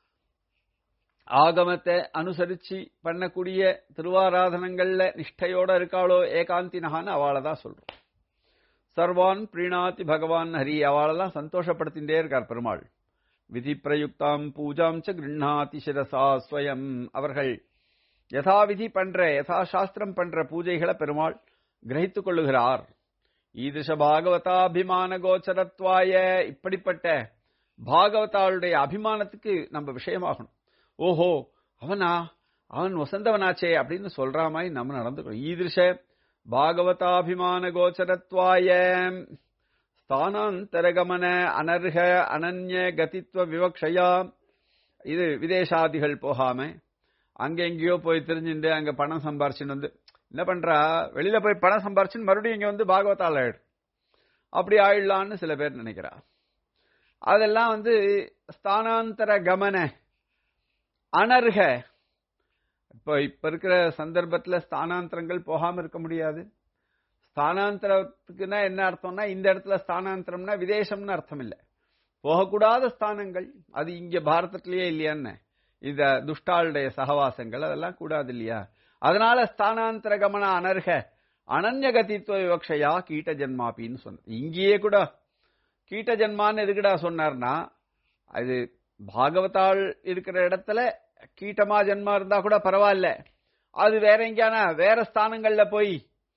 [SPEAKER 1] ஆகமத்தை அனுசரிச்சு பண்ணக்கூடிய திருவாராதனங்கள்ல நிஷ்டையோட இருக்காளோ ஏகாந்தினகான்னு அவளை தான் சொல்றோம் சர்வான் பிரீணாதி பகவான் ஹரி அவளெல்லாம் சந்தோஷப்படுத்தின்றே இருக்கார் பெருமாள் விதி பிரயுக்தாம் பூஜாம் ச கிருண்ணாதி சிரசா ஸ்வயம் அவர்கள் யதாவிதி பண்ற யதா சாஸ்திரம் பண்ற பூஜைகளை பெருமாள் கிரகித்துக் கொள்ளுகிறார் ஈதிஷ பாகவதாபிமான கோச்சரத்வாய இப்படிப்பட்ட பாகவதாளுடைய அபிமானத்துக்கு நம்ம விஷயமாகணும் ஓஹோ அவனா அவன் வசந்தவனாச்சே அப்படின்னு சொல்ற மாதிரி நம்ம நடந்துக்கணும் ஈதிருஷ பாகவதாபிமான கோச்சரத்வாய ஸ்தானாந்தரகமன அனர்ஹ அனன்ய கதித்வ விவக்ஷயா இது விதேசாதிகள் போகாம அங்க எங்கேயோ போய் தெரிஞ்சுட்டு அங்க பணம் சம்பாரிச்சுன்னு வந்து என்ன பண்றா வெளியில போய் பணம் சம்பாரிச்சுன்னு மறுபடியும் இங்க வந்து பாகவதால் ஆயிடு அப்படி ஆயிடலான்னு சில பேர் நினைக்கிறா அதெல்லாம் வந்து ஸ்தானாந்தர கமன அனர்ஹ இப்போ இப்ப இருக்கிற சந்தர்ப்பத்துல ஸ்தானாந்தரங்கள் போகாம இருக்க முடியாது ஸ்தானாந்தரத்துக்குன்னா என்ன அர்த்தம்னா இந்த இடத்துல ஸ்தானாந்தரம்னா விதேசம்னு அர்த்தம் இல்லை போகக்கூடாத ஸ்தானங்கள் அது இங்க பாரதத்திலேயே இல்லையான்னு இந்த துஷ்டாளுடைய சகவாசங்கள் அதெல்லாம் கூடாது இல்லையா அதனால ஸ்தானாந்தர கமன அனர்ஹ அனன்யகதித்துவ விவக்ஷையா கீட்ட ஜென்மாப்பின்னு சொன்ன இங்கேயே கூட கீட்ட ஜென்மான்னு எதுக்குடா சொன்னார்னா அது பாகவதாள் இருக்கிற இடத்துல கீட்டமா ஜென்மா இருந்தா கூட பரவாயில்ல அது வேற எங்கேயானா வேற ஸ்தானங்கள்ல போய்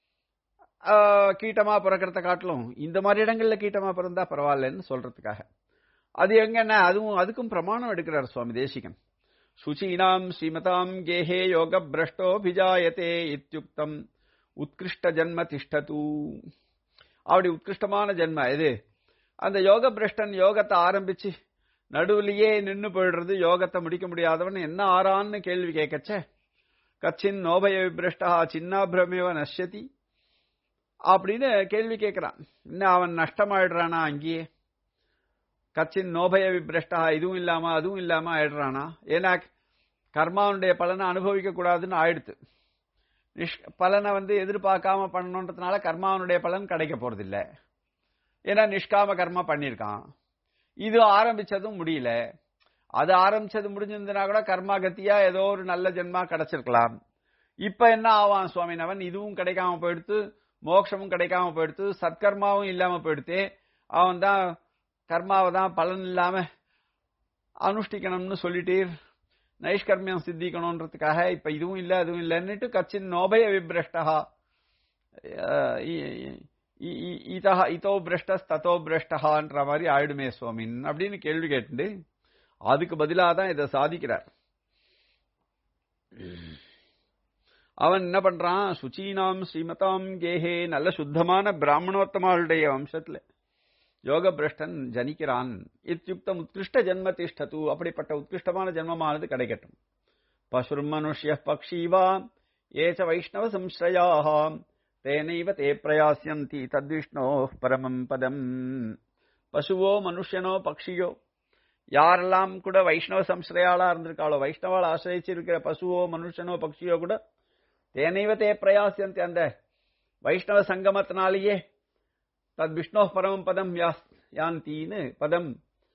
[SPEAKER 1] கீட்டமா பிறக்கிறத காட்டிலும் இந்த மாதிரி இடங்கள்ல கீட்டமா பிறந்தா பரவாயில்லன்னு சொல்றதுக்காக அது எங்கன்னா அதுவும் அதுக்கும் பிரமாணம் எடுக்கிறார் சுவாமி தேசிகன் சுச்சீனாம் ஸ்ரீமதாம் கேஹே யோக பிரஷ்டோபிஜாயத்தே இத்தியுக்தம் உத்கிருஷ்ட ஜன்ம திஷ்டது அப்படி உத்கிருஷ்டமான ஜென்ம இது அந்த யோக பிரஷ்டன் யோகத்தை ஆரம்பிச்சு நடுவுலயே நின்னு போயிடுறது யோகத்தை முடிக்க முடியாதவன் என்ன ஆறான்னு கேள்வி கேட்கச்ச கச்சின் நோபய விபிரஷ்டா சின்னாபிரமேவ நஷ்யதி அப்படின்னு கேள்வி கேட்கிறான் இன்னும் அவன் நஷ்டமாயிடுறானா அங்கேயே கச்சின் நோபய விபிரஷ்டா இதுவும் இல்லாம அதுவும் இல்லாம ஆயிடுறானா ஏன்னா கர்மாவுடைய பலனை அனுபவிக்க கூடாதுன்னு ஆயிடுத்து நிஷ் பலனை வந்து எதிர்பார்க்காம பண்ணணுன்றதுனால கர்மாவனுடைய பலன் கிடைக்க போறதில்ல ஏன்னா நிஷ்காம கர்மா பண்ணியிருக்கான் இது ஆரம்பிச்சதும் முடியல அது ஆரம்பிச்சது முடிஞ்சிருந்தனா கூட கர்மா கத்தியா ஏதோ ஒரு நல்ல ஜென்மா கிடைச்சிருக்கலாம் இப்ப என்ன ஆவான் சுவாமினவன் இதுவும் கிடைக்காம போயிடுத்து மோட்சமும் கிடைக்காம போயிடுத்து சத்கர்மாவும் இல்லாம போயிடுத்து அவன் தான் கர்மாவை தான் பலன் இல்லாம அனுஷ்டிக்கணும்னு சொல்லிட்டீர் நைஷ்கர்மியம் சித்திக்கணும்ன்றதுக்காக இப்ப இதுவும் இல்ல அதுவும் இல்லைன்னுட்டு கச்சின் நோபய விபிரஷ்டா இதா இதோ பிரஷ்டஸ் தத்தோ பிரஷ்டஹான்ற மாதிரி ஆயிடுமே சுவாமின் அப்படின்னு கேள்வி கேட்டு அதுக்கு பதிலாக தான் இதை சாதிக்கிறார் அவன் என்ன பண்றான் சுச்சீனாம் ஸ்ரீமதாம் கேஹே நல்ல சுத்தமான பிராமணோத்தமாளுடைய வம்சத்துல யோக பிரஷ்டன் ஜனிக்கிறான் இத்தியுக்தம் உத்கிருஷ்ட ஜென்ம திஷ்டது அப்படிப்பட்ட உத்கிருஷ்டமான ஜென்மமானது கிடைக்கட்டும் பசுர் மனுஷ்ய பக்ஷீவா ஏச்ச வைஷ்ணவ சம்ஸ்ரயாக தேனைவ தே பிரயாசியந்தி தத்விஷ்ணோ பரமம் பதம் பசுவோ மனுஷனோ பக்ஷியோ யாரெல்லாம் கூட வைஷ்ணவ சம்ஸ்ரயாளா இருந்திருக்காளோ வைஷ்ணவால் ஆசிரியிச்சு இருக்கிற பசுவோ மனுஷனோ பக்ஷியோ கூட தேனைவ தே பிரயாசியந்தி அந்த வைஷ்ணவ சங்கமத்தினாலேயே தத் விஷ்ணோ பரமம் பதம் யாந்தின்னு பதம்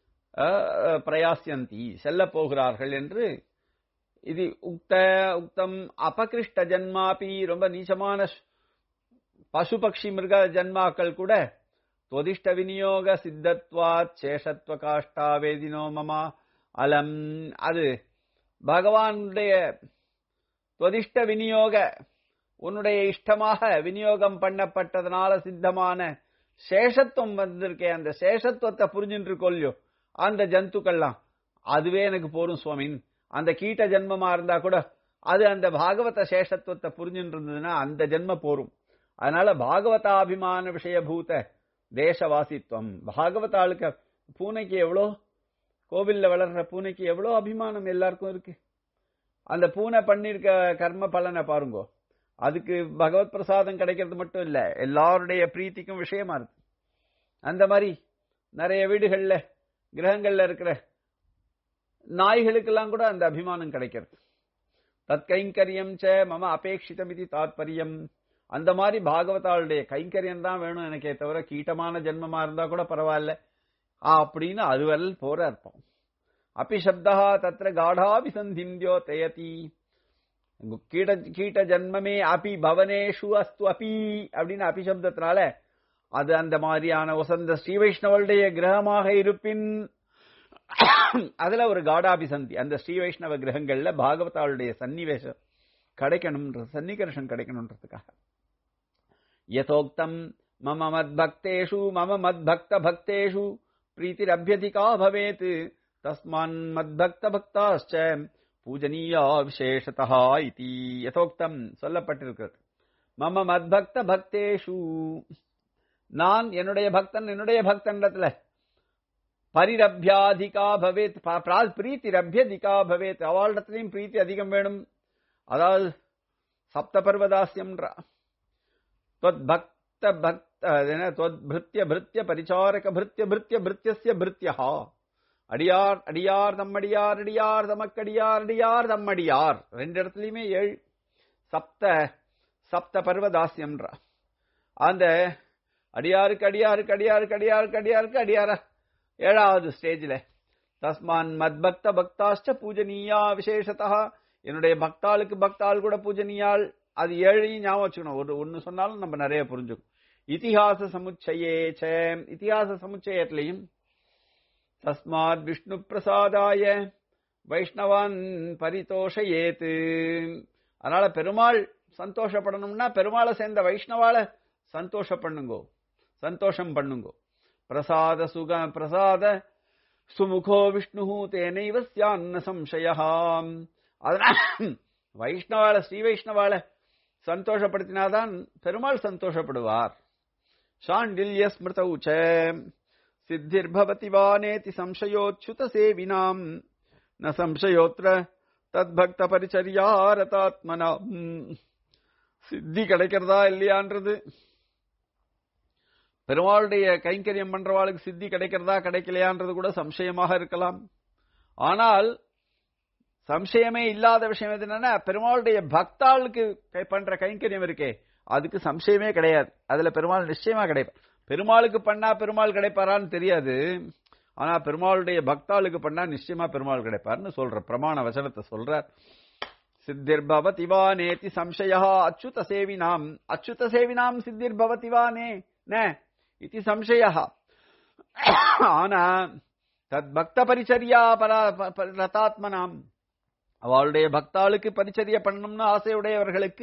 [SPEAKER 1] பிரயாசியந்தி செல்ல போகிறார்கள் என்று இது உக்த உக்தம் அபகிருஷ்ட ஜன்மாபி ரொம்ப நீச்சமான பசு பக்ஷி மிருக ஜன்மாக்கள் கூட தொதிஷ்ட விநியோக சித்தத்வாத் சேஷத்வ காஷ்டா வேதினோ மமா அலம் அது பகவானுடைய தொதிஷ்ட விநியோக உன்னுடைய இஷ்டமாக விநியோகம் பண்ணப்பட்டதுனால சித்தமான சேஷத்துவம் வந்திருக்கே அந்த சேஷத்துவத்தை புரிஞ்சுட்டு கொள்ளியோ அந்த ஜந்துக்கள்லாம் அதுவே எனக்கு போரும் சுவாமின் அந்த கீட்ட ஜென்மமா இருந்தா கூட அது அந்த பாகவத சேஷத்துவத்தை புரிஞ்சுட்டு இருந்ததுன்னா அந்த ஜென்ம போரும் அதனால பாகவதாபிமான விஷயபூத தேசவாசித்துவம் பாகவதாளுக்கு பூனைக்கு எவ்வளோ கோவில்ல வளர்ற பூனைக்கு எவ்வளோ அபிமானம் எல்லாருக்கும் இருக்கு அந்த பூனை பண்ணிருக்க கர்ம பலனை பாருங்கோ அதுக்கு பகவத் பிரசாதம் கிடைக்கிறது மட்டும் இல்ல எல்லாருடைய பிரீத்திக்கும் விஷயமா இருக்கு அந்த மாதிரி நிறைய வீடுகள்ல கிரகங்கள்ல இருக்கிற நாய்களுக்கெல்லாம் கூட அந்த அபிமானம் கிடைக்கிறது தத் கைங்கரியம் ச மம அபேட்சிதம் இது தாத்பரியம் அந்த மாதிரி பாகவதாளுடைய கைங்கரியம் தான் வேணும் எனக்கே தவிர கீட்டமான ஜென்மமா இருந்தா கூட பரவாயில்ல அப்படின்னு அதுவரை போற அர்த்தம் அப்பி சப்தா தத்திர காடாபிசந்திந்தியோ தயதி கீட கீட்ட ஜன்மமே அபி பவனேஷு அஸ்து அபி அப்படின்னு அபிசப்தத்தினால அது அந்த மாதிரியான வசந்த ஸ்ரீ வைஷ்ணவருடைய கிரகமாக இருப்பின் அதுல ஒரு காடாபிசந்தி அந்த ஸ்ரீ வைஷ்ணவ கிரகங்கள்ல பாகவதாளுடைய சன்னிவேசம் கிடைக்கணும்ன்ற சன்னிகர்ஷன் கிடைக்கணும்ன்றதுக்காக யதோக்தம் மம மத்பக்தேஷு மம மத்பக்த பக்தேஷு பிரீத்திரபியதிகா பவேத் தஸ்மான் மத்பக்த பக்தாச்ச பூஜனீயா விசேஷதா இதி யதோக்தம் சொல்லப்பட்டிருக்கிறது மம மத்பக்த பக்தேஷு நான் என்னுடைய பக்தன் என்னுடைய பக்தன்றதுல பரிரபியாதிகா பவேத் பிரீத்திரபியதிகா பவேத் அவளிடத்திலையும் பிரீத்தி அதிகம் வேணும் அதாவது சப்த பர்வதாசியம்ன்றா பக்த பக்த பிருத்திய பிருத்திய பரிச்சாரக பிருத்திய பிருத்திய பிருத்தியசிய பிருத்தியா அடியார் அடியார் தம்மடியார் அடியார் தமக்கடியார் அடியார் தம்மடியார் ரெண்டு இடத்துலயுமே ஏழு சப்த சப்த பர்வதாசியம்ன்றா அந்த அடியாருக்கு அடியாருக்கு அடியாருக்கு அடியாருக்கு அடியாருக்கு அடியார ஏழாவது ஸ்டேஜ்ல தஸ்மான் மத்பக்த பக்தாஷ்ட பூஜனீயா விசேஷத்தா என்னுடைய பக்தாளுக்கு பக்தாள் கூட பூஜனியாள் அது ஏழையும் ஞாபகம் வச்சுக்கணும் ஒரு ஒன்னு சொன்னாலும் நம்ம நிறைய புரிஞ்சுக்கும் இத்திஹாச சமுச்சயே இத்திஹாச சமுச்சயத்திலையும் தஸ்மாத் விஷ்ணு பிரசாதாய வைஷ்ணவான் பரிதோஷயேத்து அதனால பெருமாள் சந்தோஷப்படணும்னா பெருமாளை சேர்ந்த வைஷ்ணவால சந்தோஷம் பண்ணுங்கோ சந்தோஷம் பண்ணுங்கோ பிரசாத சுக பிரசாத சுமுகோ விஷ்ணு தேனைவ சியான்ன சம்சயாம் அதனால வைஷ்ணவால ஸ்ரீ வைஷ்ணவால சந்தோஷப்படுத்தினாதான் பெருமாள் சந்தோஷப்படுவார் சாண்டில்ய ஸ்மிருதௌ ச சித்திர்பவதி வானேதி சம்சயோச்சுத சேவினாம் ந சம்சயோத்ர தத்பக்த பரிச்சரியாரதாத்மனா சித்தி கிடைக்கிறதா இல்லையான்றது பெருமாளுடைய கைங்கரியம் பண்றவாளுக்கு சித்தி கிடைக்கிறதா கிடைக்கலையான்றது கூட சம்சயமாக இருக்கலாம் ஆனால் சம்சயமே இல்லாத விஷயம் எது என்னன்னா பெருமாளுடைய பக்தாளுக்கு பண்ற கைங்கரியம் இருக்கே அதுக்கு சம்சயமே கிடையாது அதுல பெருமாள் நிச்சயமா கிடைப்பார் பெருமாளுக்கு பண்ணா பெருமாள் கிடைப்பாரான்னு தெரியாது ஆனா பெருமாளுடைய பக்தாளுக்கு பண்ணா நிச்சயமா பெருமாள் கிடைப்பார்னு சொல்ற பிரமாண வசனத்தை சொல்றார் சித்திர்பவதி வா நேதி சம்சயா அச்சுத சேவினாம் அச்சுத சேவினாம் சித்திர்பவதி வா நே ந இது சம்சயா ஆனா தத் பக்த பரிச்சரியா பரா ரதாத்மனாம் அவளுடைய பக்தாளுக்கு பரிச்சரிய பண்ணணும்னு ஆசையுடையவர்களுக்கு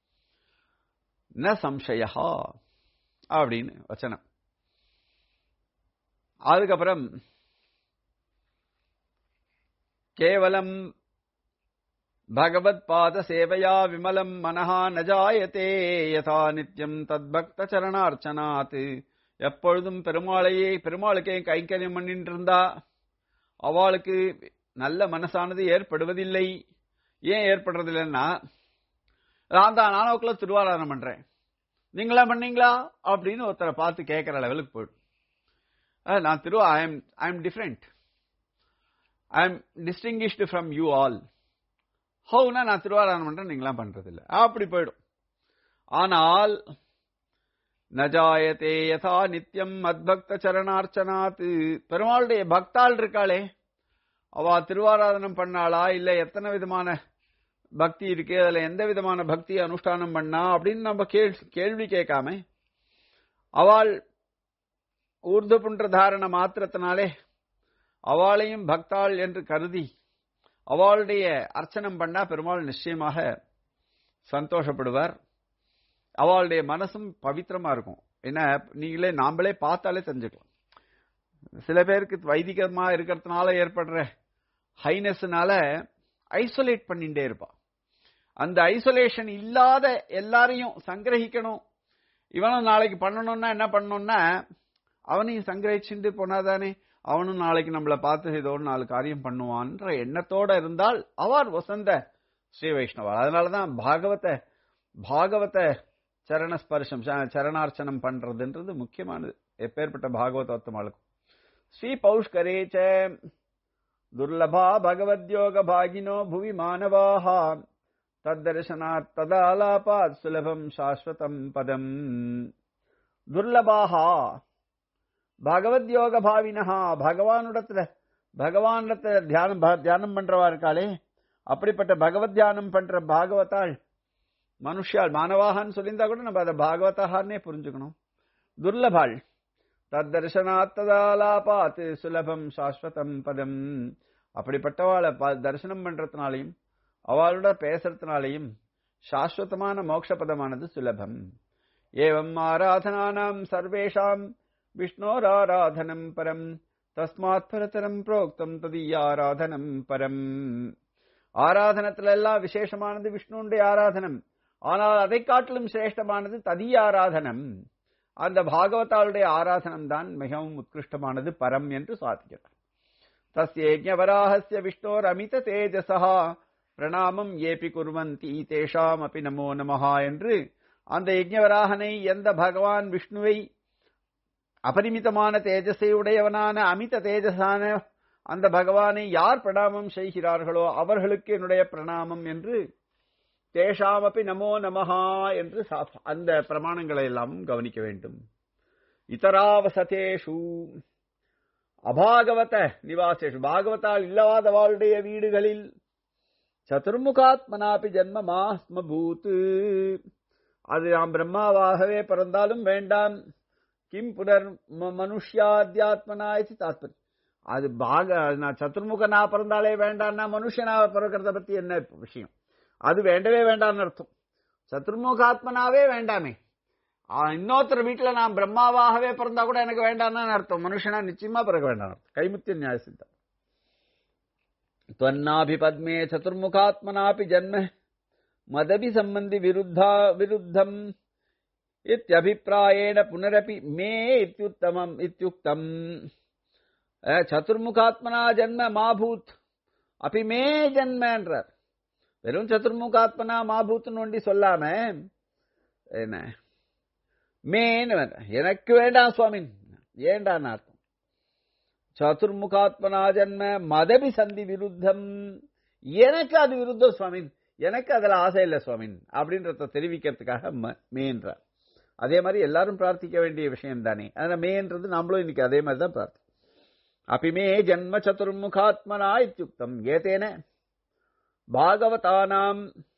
[SPEAKER 1] ந சம்சயா அப்படின்னு வச்சனம் அதுக்கப்புறம் கேவலம் பகவத் பாத சேவையா விமலம் மனஹா நஜாயத்தே யதா நித்யம் தத்பக்த சரணார்ச்சனாத் எப்பொழுதும் பெருமாளையே பெருமாளுக்கே கைங்கரியம் பண்ணிட்டு இருந்தா அவளுக்கு நல்ல மனசானது ஏற்படுவதில்லை ஏன் ஏற்படுறதில்லைன்னா நான் தான் நானோக்குள்ள திருவாராதனம் பண்றேன் நீங்களா பண்ணீங்களா அப்படின்னு ஒருத்தரை பார்த்து கேட்கிற லெவலுக்கு போயிடும் அஹ் நான் திரு I am I am different I am distinguished from you all ஹவுனா நான் திருவாராதனம் பண்றேன் நீங்களாம் பண்றது இல்ல அப்படி போயிடும் ஆனால் நஜாயத்தே யதா நித்யம் மத்பக்த சரணார்ச்சனாத் பெருமாளுடைய பக்தாள் இருக்காளே அவ திருவாராதனம் பண்ணாளா இல்ல எத்தனை விதமான பக்தி இருக்கு அதுல எந்த விதமான பக்தி அனுஷ்டானம் பண்ணா அப்படின்னு நம்ம கேள் கேள்வி கேட்காம அவள் ஊர்து புன்ற தாரண மாத்திரத்தினாலே அவளையும் பக்தாள் என்று கருதி அவளுடைய அர்ச்சனம் பண்ணா பெருமாள் நிச்சயமாக சந்தோஷப்படுவார் அவளுடைய மனசும் பவித்திரமா இருக்கும் என்ன நீங்களே நாமளே பார்த்தாலே தெரிஞ்சுக்கலாம் சில பேருக்கு வைதிகமா இருக்கிறதுனால ஏற்படுற ஹைனஸ்னால ஐசோலேட் பண்ணிட்டே இருப்பா அந்த ஐசோலேஷன் இல்லாத எல்லாரையும் சங்கிரகிக்கணும் இவனும் நாளைக்கு பண்ணணும்னா என்ன பண்ணணும்னா அவனையும் சங்கிரகிச்சுட்டு போனாதானே அவனும் நாளைக்கு நம்மளை பார்த்து ஏதோ ஒரு நாலு காரியம் பண்ணுவான்ற எண்ணத்தோட இருந்தால் அவர் வசந்த ஸ்ரீ வைஷ்ணவர் அதனாலதான் பாகவத பாகவத சரணஸ்பர்ஷம் ச- சரணார்ச்சனம் பண்றதுன்றது முக்கியமானது எப்பேற்பட்ட பாகவதோத்தமாளுக்கும் ஸ்ரீ பௌஷ்கரேச்ச துர்லபா பகவத்யோக பாகினோ புவி மானவாக தத்தர்சனாத் ததாலாபாத் சுலபம் சாஸ்வதம் பதம் துர்லபாகா பகவத்யோக பாவினஹா பகவானிடத்துல பகவானிடத்துல தியானம் ப- தியானம் பண்றவா இருக்காளே அப்படிப்பட்ட பகவத் தியானம் பண்ற பாகவதாள் மனுஷாள் மானவாகான்னு சொல்லியிருந்தா கூட நம்ம அதை பாகவதான்னே புரிஞ்சுக்கணும் துர்லபாள் தத்தர்சனாத் ததாலாபாத் சுலபம் சாஸ்வதம் பதம் அப்படிப்பட்டவாளை ப- தரிசனம் பண்றதுனாலையும் அவளோட பேசுறதுனாலையும் சாஸ்வதமான மோட்ச பதமானது சுலபம் ஏவம் ஆராதனானாம் சர்வேஷாம் விஷ்ணோராராதனம் பரம் தஸ்மாத் பரதரம் புரோக்தம் ததீயாராதனம் பரம் ஆராதனத்துல எல்லாம் விசேஷமானது விஷ்ணுடைய ஆராதனம் ஆனால் அதை காட்டிலும் சிரேஷ்டமானது ததீய ஆராதனம் அந்த பாகவதாளுடைய ஆராதனம் தான் மிகவும் உத்கிருஷ்டமானது பரம் என்று சாதிக்கிறார் தஸ்யேஜவராகஸ்ய விஷ்ணோர் அமித தேஜசா பிரணாமம் ஏபி குர்வந்தி தேஷாம் அபி நமோ நமஹா என்று அந்த யஜ்ஞவராகனை எந்த பகவான் விஷ்ணுவை அபரிமிதமான தேஜஸை உடையவனான அமித தேஜஸான அந்த பகவானை யார் பிரணாமம் செய்கிறார்களோ அவர்களுக்கு என்னுடைய பிரணாமம் என்று தேஷாமப்பி நமோ நமஹா என்று சா- அந்த பிரமாணங்களை எல்லாம் கவனிக்க வேண்டும் இதராவசதேஷு அபாகவத நிவாசேஷு பாகவதால் இல்லாதவாளுடைய வீடுகளில் சதுர்முகாத்மனாபி ஜன்ம மாஸ்ம பூத்து அது நாம் பிரம்மாவாகவே பிறந்தாலும் வேண்டாம் கிம் புனர் ம- மனுஷ்யாத்யாத்மனா இது தாத்பரியம் அது பாக நான் சதுர்முகனா பிறந்தாலே வேண்டாம்னா மனுஷனா பிறக்கிறத பத்தி என்ன விஷயம் அது வேண்டவே வேண்டாம்னு அர்த்தம் சதுர்முகாத்மனாவே வேண்டாமே ஆ, இன்னொருத்தர் வீட்டுல நான் பிரம்மாவாகவே பிறந்தா கூட எனக்கு வேண்டாம்னு அர்த்தம் மனுஷனா நிச்சயமா பிறக்க வேண்டாம் அர்த்தம் கைமுத்திய நியாய சித்தம் त्वन्नाभिपद्मे चतुर्मुखात्मनापि जन्म मदपि सम्बन्धि विरुद्धा विरुद्धम् इत्यभिप्रायेण पुनरपि मे इत्युत्तमम् इत्युक्तम् अ, சதுர்முகாத்மனா ஜன்ம மாபூத் அப்பி மே ஜன்மன்றார் வெறும் சதுர்முகாத்மனா மாபூத்னு ஒண்டி சொல்லாம என்ன மேன்னு வேண்டாம். எனக்கு வேண்டாம் சுவாமின் ஏண்டான்னு அர்த்தம் சதுர்முகாத்மனா ஜன்ம மதபி சந்தி விருத்தம் எனக்கு அது விருத்தம் சுவாமின் எனக்கு அதுல ஆசை இல்லை சுவாமின் அப்படின்றத தெரிவிக்கிறதுக்காக ம- மேன்றார் அதே மாதிரி எல்லாரும் பிரார்த்திக்க வேண்டிய விஷயம் தானே அதனால மேன்றது நம்மளும் இன்னைக்கு அதே மாதிரி தான் பிரார்த்தி அபிமே ஜன்ம சதுர்முகாத்மனா இத்தியுக்தம் ஏதேன பாகவதானாம்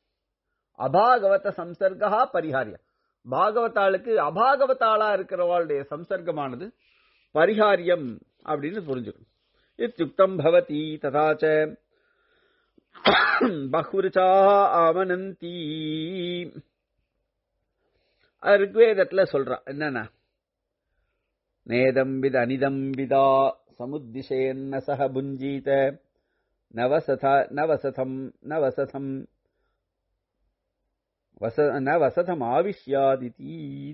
[SPEAKER 1] அபாகவத சம்சர்கா பரிஹாரியா பாகவதாளுக்கு அபாகவதாளா இருக்கிறவாளுடைய சம்சர்க்கமானது பரிஹாரியம் அப்படின்னு புரிஞ்சுக்கணும் இத்தியுக்தம் பவதி ததாச்ச பஹுரிச்சா ஆமனந்தி ருக்வேதத்துல சொல்றான் என்னன்னா நேதம் வித அனிதம் விதா சமுத்திசேன்ன சக புஞ்சீத நவசத நவசதம் நவசதம் வச நவசதம் ஆவிஷ்யாதிதி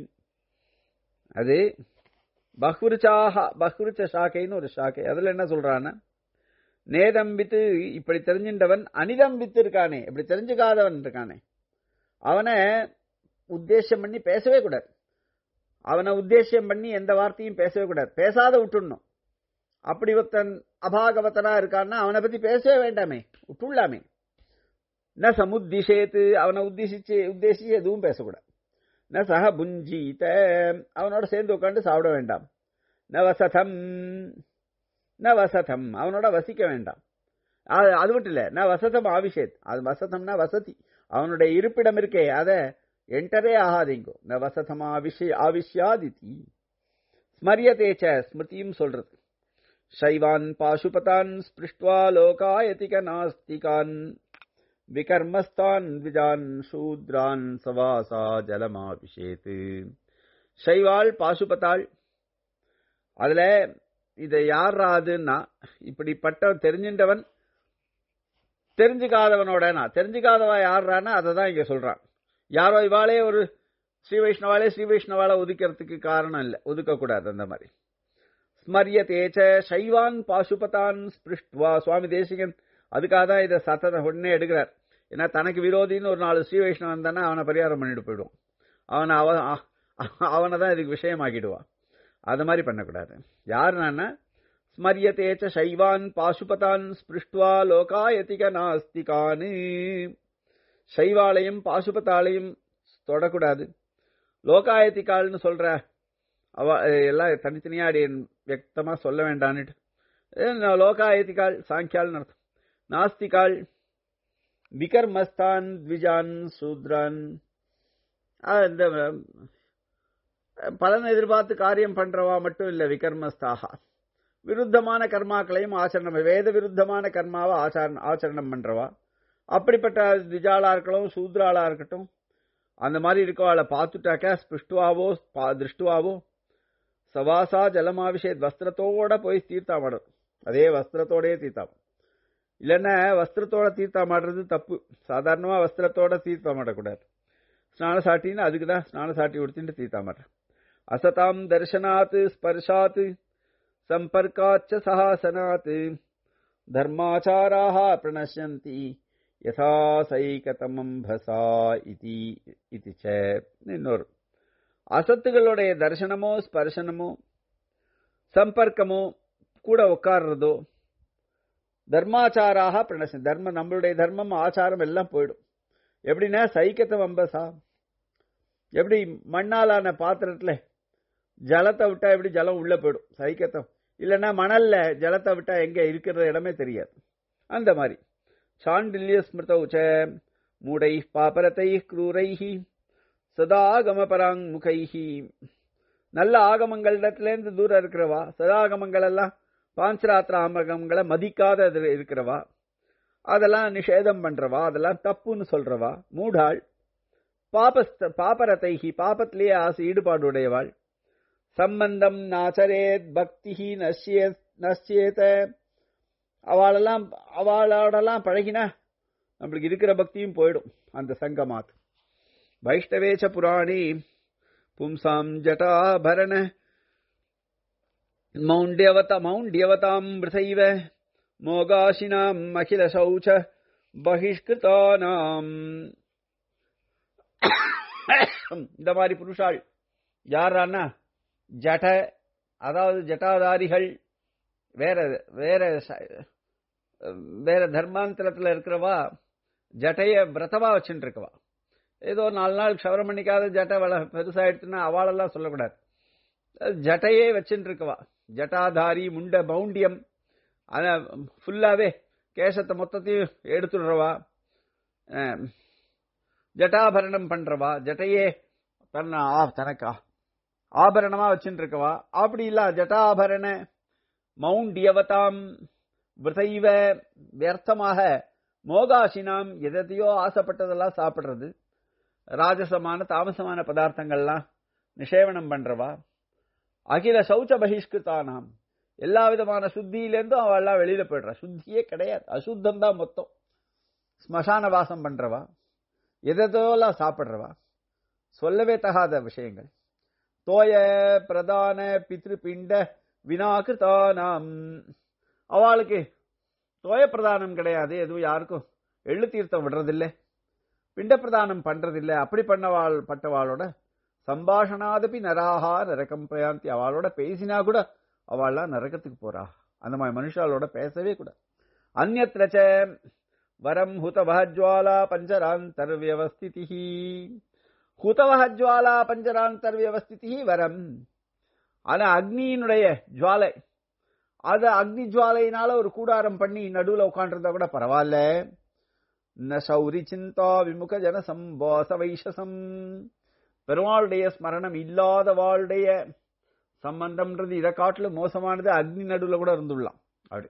[SPEAKER 1] அது பஹ்ருச்சாக பஹ்ருச்ச சாக்கைன்னு ஒரு சாக்கை அதுல என்ன சொல்றான்னா நேதம்பித்து இப்படி தெரிஞ்சின்றவன் அனிதம்பித்து இருக்கானே இப்படி தெரிஞ்சுக்காதவன் இருக்கானே அவனை உத்தேசம் பண்ணி பேசவே கூடாது அவனை உத்தேசம் பண்ணி எந்த வார்த்தையும் பேசவே கூடாது பேசாத விட்டுடணும் அப்படி ஒருத்தன் அபாகவத்தனா இருக்கான்னா அவனை பத்தி பேசவே வேண்டாமே விட்டுள்ளாமே ந சமுத்திஷேத்து அவனை உத்தேசிச்சு உத்தேசிச்சு எதுவும் பேசக்கூடாது ந சக புஞ்சீத அவனோட சேர்ந்து உட்காந்து சாப்பிட வேண்டாம் ந வசதம் ந வசதம் அவனோட வசிக்க வேண்டாம் அது- அது மட்டும் இல்ல ந வசதம் ஆவிஷேத் அது வசதம்னா வசதி அவனுடைய இருப்பிடம் இருக்கே அத என்டரே ஆகாதீங்கோ ந வசதம் ஆவிஷ ஆவிஷ்யாதிதி ஸ்மரியதேச்ச ஸ்மிருதியும் சொல்றது சைவான் பாசுபதான் ஸ்பிருஷ்டுவா லோகாயதிக நாஸ்திகான் விகர்மஸ்தான் த்விஜான் சூத்ரான் சவாசா ஜலமாபிஷேத்து சைவாள் பாசுபதாள் அதுல இதை யாராதுன்னா இப்படிப்பட்ட தெரிஞ்சின்றவன் தெரிஞ்சுக்காதவனோட நான் தெரிஞ்சுக்காதவா யாரான்னா அதை தான் இங்க சொல்றான் யாரோ இவாளே ஒரு ஸ்ரீ வைஷ்ணவாலே ஸ்ரீ வைஷ்ணவால ஒதுக்கிறதுக்கு காரணம் இல்லை ஒதுக்கக்கூடாது அந்த மாதிரி ஸ்மரியதேச்ச சைவான் பாசுபதான் ஸ்பிருஷ்டுவா சுவாமி தேசிகன் அதுக்காக தான் இதை சத்தத்தை உடனே எடுக்கிறார் ஏன்னா தனக்கு விரோதின்னு ஒரு நாலு ஸ்ரீ வைஷ்ணவன் தானே அவனை பரிகாரம் பண்ணிட்டு போயிடுவான் அவனை அவ அவனை தான் இதுக்கு விஷயமாக்கிடுவான் அது மாதிரி பண்ணக்கூடாது யாருன்னா ஸ்மரியதேச்ச சைவான் பாசுபதான் ஸ்பிருஷ்டுவா லோகாயதிக நாஸ்திகானு சைவாலையும் பாசுபத்தாலையும் தொடக்கூடாது லோகாயத்திகால்னு சொல்ற அவ எல்லாம் தனித்தனியா அடி வியக்தமா சொல்ல வேண்டான்னுட்டு ஏ, லோகாயத்திகால் சாங்கியால்னு அர்த்தம் நாஸ்திகால் விகர்மஸ்தான் த்விஜான் சூத்ரான் ஆ, இந்த அஹ், பலன் எதிர்பார்த்து காரியம் பண்றவா மட்டும் இல்ல விகர்மஸ்தாக விருத்தமான கர்மாக்களையும் ஆச்சரணம் வேத விருத்தமான கர்மாவை ஆச்சாரண ஆச்சரணம் பண்றவா அப்படிப்பட்ட திஜாலா இருக்கட்டும் சூத்ராளா இருக்கட்டும் அந்த மாதிரி இருக்கவாளை பார்த்துட்டாக்கா ஸ்பிருஷ்டுவாவோ பா- திருஷ்டுவாவோ சவாசா ஜலமாபிஷேக் வஸ்திரத்தோட போய் தீர்த்தா மாடும் அதே வஸ்திரத்தோடயே தீர்த்தா இல்லைன்னா வஸ்திரத்தோட தீர்த்தா மாடுறது தப்பு சாதாரணமா வஸ்திரத்தோட தீர்த்தா மாடக்கூடாது ஸ்நான சாட்டின்னு அதுக்கு தான் ஸ்நான சாட்டி உடுத்திட்டு தீர்த்தா மாட்டேன் அசதாம் தர்ஷனாத் ஸ்பர்ஷாத் சம்பர்க்காச்ச சஹாசனாத் தர்மாச்சாராக பிரணஷ்யந்தி யதா சைகதமம் பசா இதி இதி ச இன்னொரு அசத்துகளுடைய தரிசனமோ ஸ்பர்சனமோ சம்பர்க்கமோ கூட உட்கார்றதோ தர்மாச்சாராக பிரணசம் தர்மம் நம்மளுடைய தர்மம் ஆச்சாரம் எல்லாம் போயிடும் எப்படின்னா சைக்கத்தம் அம்பசா எப்படி மண்ணாலான பாத்திரத்துல ஜலத்தை விட்டா எப்படி ஜலம் உள்ள போயிடும் சைக்கத்தம் இல்லைன்னா மணல்ல ஜலத்தை விட்டா எங்க இருக்கிற இடமே தெரியாது அந்த மாதிரி சாண்டில்ய ஸ்மிருதௌ ச மூடை பாபரத்தை க்ரூரைஹி சதாகம பராங்முகைஹி நல்ல ஆகமங்களிடத்திலேருந்து தூரம் இருக்கிறவா சதாகமங்கள் எல்லாம் பாஞ்சராத்திர ஆமகங்களை மதிக்காத இதுல இருக்கிறவா அதெல்லாம் நிஷேதம் பண்றவா அதெல்லாம் தப்புன்னு சொல்றவா மூடாள் பாபஸ்த பாபரதைஹி பாபத்திலேயே ஆசை ஈடுபாடு உடையவாள் சம்பந்தம் நாச்சரேத் பக்திஹி நஷ்யே நஷ்யேத அவளெல்லாம் அவளோடலாம் பழகினா நம்மளுக்கு இருக்கிற பக்தியும் போயிடும் அந்த சங்கமாத் வைஷ்ணவேச்ச புராணி பும்சாம் ஜட்டாபரண மௌண்ட்யவத மௌண்ட்யவதாம் மிருதைவ மோகாசினாம் அகில சௌச்ச பகிஷ்கிருதானாம் இந்த மாதிரி புருஷாள் யாரான்னா ஜட அதாவது ஜட்டாதாரிகள் வேற வேற ச- வேற தர்மாந்தரத்துல இருக்கிறவா ஜட்டைய விரதமா வச்சுட்டு இருக்கவா ஏதோ நாலு நாள் க்ஷவரம் பண்ணிக்காத ஜட்டை வள பெருசாயிடுச்சுன்னா அவளெல்லாம் சொல்லக்கூடாது அது ஜட்டையே வச்சுட்டு இருக்கவா ஜட்டாதாரி முண்ட மௌண்டியம் அத ஃபுல்லாவே கேசத்தை மொத்தத்தையும் எடுத்துடுறவா அஹ், ஜட்டாபரணம் பண்றவா ஜட்டையே தன்னை ஆ- தனக்கா ஆபரணமா வச்சுட்டு இருக்கவா அப்படி இல்ல ஜட்டாபரண மௌண்டியவதாம் விரதைவ வியர்த்தமாக மோகாசினாம் எதையோ ஆசைப்பட்டதெல்லாம் சாப்பிடுறது ராஜசமான தாமசமான பதார்த்தங்கள்லாம் நிஷேவனம் பண்றவா அகில சௌச்ச பகிஷ்கிருதானாம் எல்லா விதமான சுத்தியிலேருந்தும் அவள்லாம் வெளியில போயிடுறா சுத்தியே கிடையாது அசுத்தம் தான் மொத்தம் ஸ்மசான வாசம் பண்றவா எதெல்லாம் சாப்பிடுறவா சொல்லவே தகாத விஷயங்கள் தோய பிரதான பித்ருபிண்ட வினாகிருதானாம் அவளுக்கு தோய பிரதானம் கிடையாது எதுவும் யாருக்கும் எள்ளு தீர்த்தம் விடுறதில்லை பிண்ட பிரதானம் பண்றதில்லை அப்படி பண்ணவாள் பட்டவாளோட சம்பாஷணாதபி நராகா நரகம் பிரயாந்தி அவளோட பேசினா கூட அவள்லாம் நரகத்துக்கு போறா அந்த மாதிரி மனுஷாலோட பேசவே கூட அந்நத்திரச்ச வரம் ஹுதவஹஜ்வாலா பஞ்சராந்தர் வியவஸ்திதி ஹுதவஹஜ்வாலா பஞ்சராந்தர் வியவஸ்திதி வரம் ஆனா அக்னியினுடைய ஜுவாலை அது அக்னி ஜுவாலையினால ஒரு கூடாரம் பண்ணி நடுவுல உட்காண்டிருந்தா கூட பரவாயில்ல ந சௌரி சிந்தா விமுக ஜன சம்போச வைஷசம் பெருமாளுடைய ஸ்மரணம் இல்லாத வாழ்டைய சம்பந்தம்ன்றது இதை காட்டிலும் மோசமானது அக்னி நடுவுல கூட இருந்துள்ளலாம் அப்படி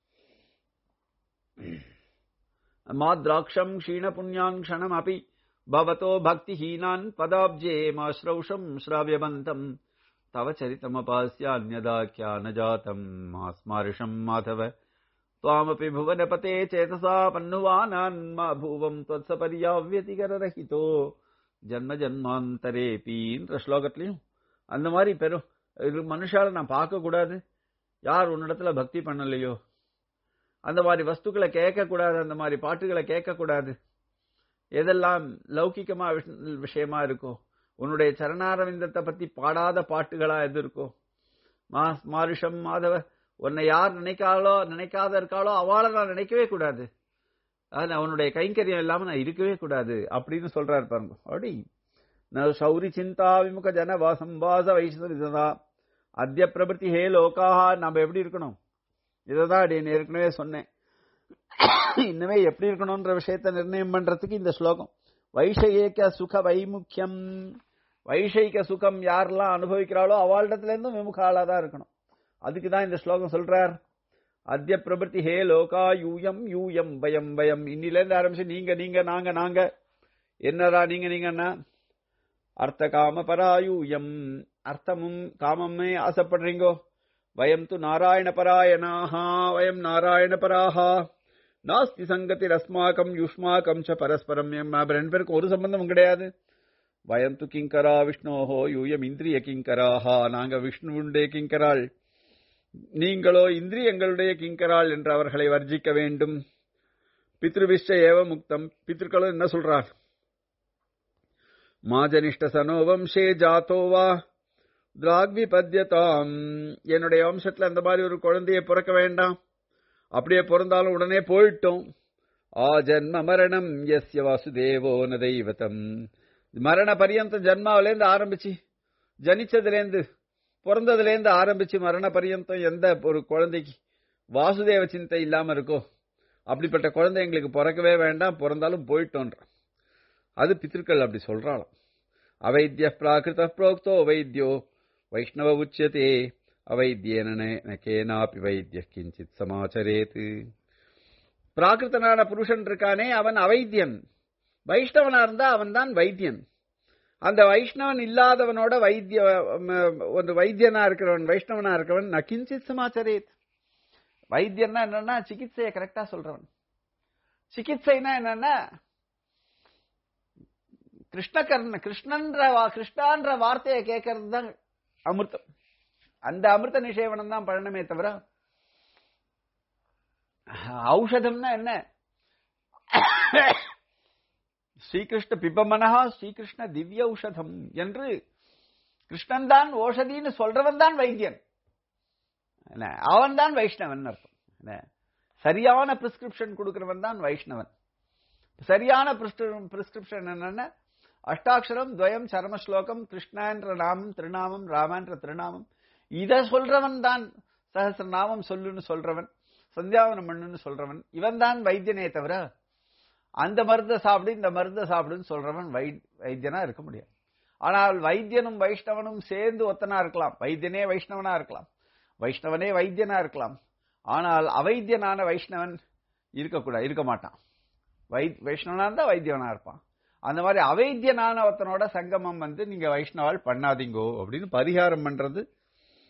[SPEAKER 1] மாத்ராட்சம் க்ஷீண புண்ணியான் க்ஷணம் அபி பவதோ பக்திஹீனான் பதாப்ஜே மாஸ்ரௌஷம் ஸ்ராவியபந்தம் தவ சரிதமபாஸ்ய அந்யதா கியா ந ஜாதம் மாஸ்மாரிஷம் மாதவ त्वामपि भुवनपते चेतसा पन्नुवानान्मा भूवम् त्वत्सपर्याव्यतिकररहितो ஜன்ம ஜன்மாந்தரேபின்ற ஸ்லோகத்திலையும் அந்த மாதிரி பெரும் இது மனுஷால நான் பார்க்க கூடாது யார் உன்னிடத்துல பக்தி பண்ணலையோ அந்த மாதிரி வஸ்துக்களை கேட்க கூடாது அந்த மாதிரி பாட்டுகளை கேட்க கூடாது எதெல்லாம் லௌகிகமா விஷ- விஷயமா இருக்கோ உன்னுடைய சரணாரவிந்தத்தை பத்தி பாடாத பாட்டுகளா எது இருக்கோ மா மாருஷம் மாதவ உன்னை யார் நினைக்காளோ நினைக்காத இருக்காளோ அவளை நான் நினைக்கவே கூடாது அது நான் உன்னுடைய கைங்கரியம் இல்லாம நான் இருக்கவே கூடாது அப்படின்னு சொல்றாரு பாருங்க அப்படி நான் சௌரி சிந்தா விமுக ஜன வாசம் வாச வைஷ்ணவா அத்திய பிரபத்தி ஹே லோகாஹா நம்ம எப்படி இருக்கணும் இதைதான் அடி ஏற்கனவே சொன்னேன் இன்னமே எப்படி இருக்கணும்ன்ற விஷயத்தை நிர்ணயம் பண்றதுக்கு இந்த ஸ்லோகம் வைஷயேக சுக வைமுக்கியம் வைஷயிக சுகம் யாரெல்லாம் அனுபவிக்கிறாளோ அவளிடத்துல இருந்தும் விமுகாலா தான் இருக்கணும் அதுக்கு தான் இந்த ஸ்லோகம் சொல்றார் அத்திய பிரபத்தி ஹே லோகா யூயம் யூயம் பயம் பயம் இன்னில இருந்து ஆரம்பிச்சு நீங்க நீங்க நாங்க நாங்க என்னடா நீங்க நீங்கன்னா அர்த்த காம பராயூயம் அர்த்தமும் காமமே ஆசைப்படுறீங்கோ வயம் து நாராயண பராயணாஹா வயம் நாராயண பராஹா நாஸ்தி சங்கத்தில் அஸ்மாக்கம் யுஷ்மாக்கம் ச பரஸ்பரம் எம் ரெண்டு பேருக்கும் ஒரு சம்பந்தமும் கிடையாது வயம் து கிங்கரா விஷ்ணோஹோ யூயம் இந்திரிய கிங்கராஹா நாங்க விஷ்ணுவுண்டே கிங்கராள் நீங்களோ இந்திரியங்களுடைய கிங்கராள் என்று அவர்களை வர்ஜிக்க வேண்டும் பித்ருவிஷ்ட ஏவ முக்தம் பித்ருக்களும் என்ன சொல்றார் மாஜனிஷ்ட சனோ வம்சே ஜாத்தோவா திராக்வி பத்யதாம் என்னுடைய வம்சத்துல அந்த மாதிரி ஒரு குழந்தையை பிறக்க வேண்டாம் அப்படியே பிறந்தாலும் உடனே போயிட்டோம் ஆ ஜன்ம மரணம் எஸ்ய வாசுதேவோ ந தெய்வதம் மரண பரியந்த ஜன்மாவிலேருந்து ஆரம்பிச்சு ஜனிச்சதுலேருந்து பிறந்ததுலேருந்து ஆரம்பிச்சு மரண பரியந்தம் எந்த ஒரு குழந்தைக்கு வாசுதேவ சிந்தை இல்லாம இருக்கோ அப்படிப்பட்ட குழந்தை எங்களுக்கு பிறக்கவே வேண்டாம் பிறந்தாலும் போயிட்டோன்ற அது பித்திருக்கள் அப்படி சொல்றாளாம் அவைத்திய பிராகிருத புரோக்தோ வைத்தியோ வைஷ்ணவ உச்சியதே அவைத்தியன கேனாபி வைத்திய கிஞ்சித் சமாச்சரேத்து பிராகிருத்தனான புருஷன் இருக்கானே அவன் அவைத்தியன் வைஷ்ணவனா இருந்தா அவன் தான் வைத்தியன் அந்த வைஷ்ணவன் இல்லாதவனோட வைத்திய ம, ஒரு வைத்தியனா இருக்கிறவன் வைஷ்ணவனா இருக்கிறவன் ந கிஞ்சித் சமாச்சரேத் வைத்தியன்னா என்னன்னா சிகிச்சையை கரெக்டா சொல்றவன் சிகிச்சைனா என்னன்னா கிருஷ்ணகர்ண கிருஷ்ணன்ற வா- கிருஷ்ணான்ற வார்த்தையை கேட்கறது தான் அமிர்தம் அந்த அமிர்த நிஷேவனம் தான் பண்ணணுமே தவிர ஔஷதம்னா என்ன ஸ்ரீகிருஷ்ண பிபமனஹா ஸ்ரீகிருஷ்ண திவ்ய ஔஷதம் என்று கிருஷ்ணன் தான் ஓஷதின்னு சொல்றவன் தான் வைத்தியன் என்ன அவன் தான் வைஷ்ணவன் அர்த்தம் என்ன சரியான பிரிஸ்கிரிப்ஷன் கொடுக்கிறவன் தான் வைஷ்ணவன் சரியான பிரிஸ்கிரிப்ஷன் என்னன்னா அஷ்டாட்சரம் துவயம் சரம ஸ்லோகம் கிருஷ்ணான்ற நாமம் திருநாமம் ராமன்ற திருநாமம் இத சொல்றவன் தான் சஹசிரநாமம் சொல்லுன்னு சொல்றவன் சந்தியாவனம் பண்ணுன்னு சொல்றவன் இவன் தான் வைத்தியனே தவிர அந்த மருந்தை சாப்பிடு இந்த மருந்தை சாப்பிடுன்னு சொல்றவன் வை வைத்தியனா இருக்க முடியாது ஆனால் வைத்தியனும் வைஷ்ணவனும் சேர்ந்து ஒத்தனா இருக்கலாம் வைத்தியனே வைஷ்ணவனா இருக்கலாம் வைஷ்ணவனே வைத்தியனா இருக்கலாம் ஆனால் அவைத்தியனான வைஷ்ணவன் இருக்கக்கூடாது இருக்க மாட்டான் வை வைஷ்ணவனா இருந்தா வைத்தியவனா இருப்பான் அந்த மாதிரி அவைத்தியனான ஒருத்தனோட சங்கமம் வந்து நீங்க வைஷ்ணவால் பண்ணாதீங்கோ அப்படின்னு பரிகாரம் பண்றது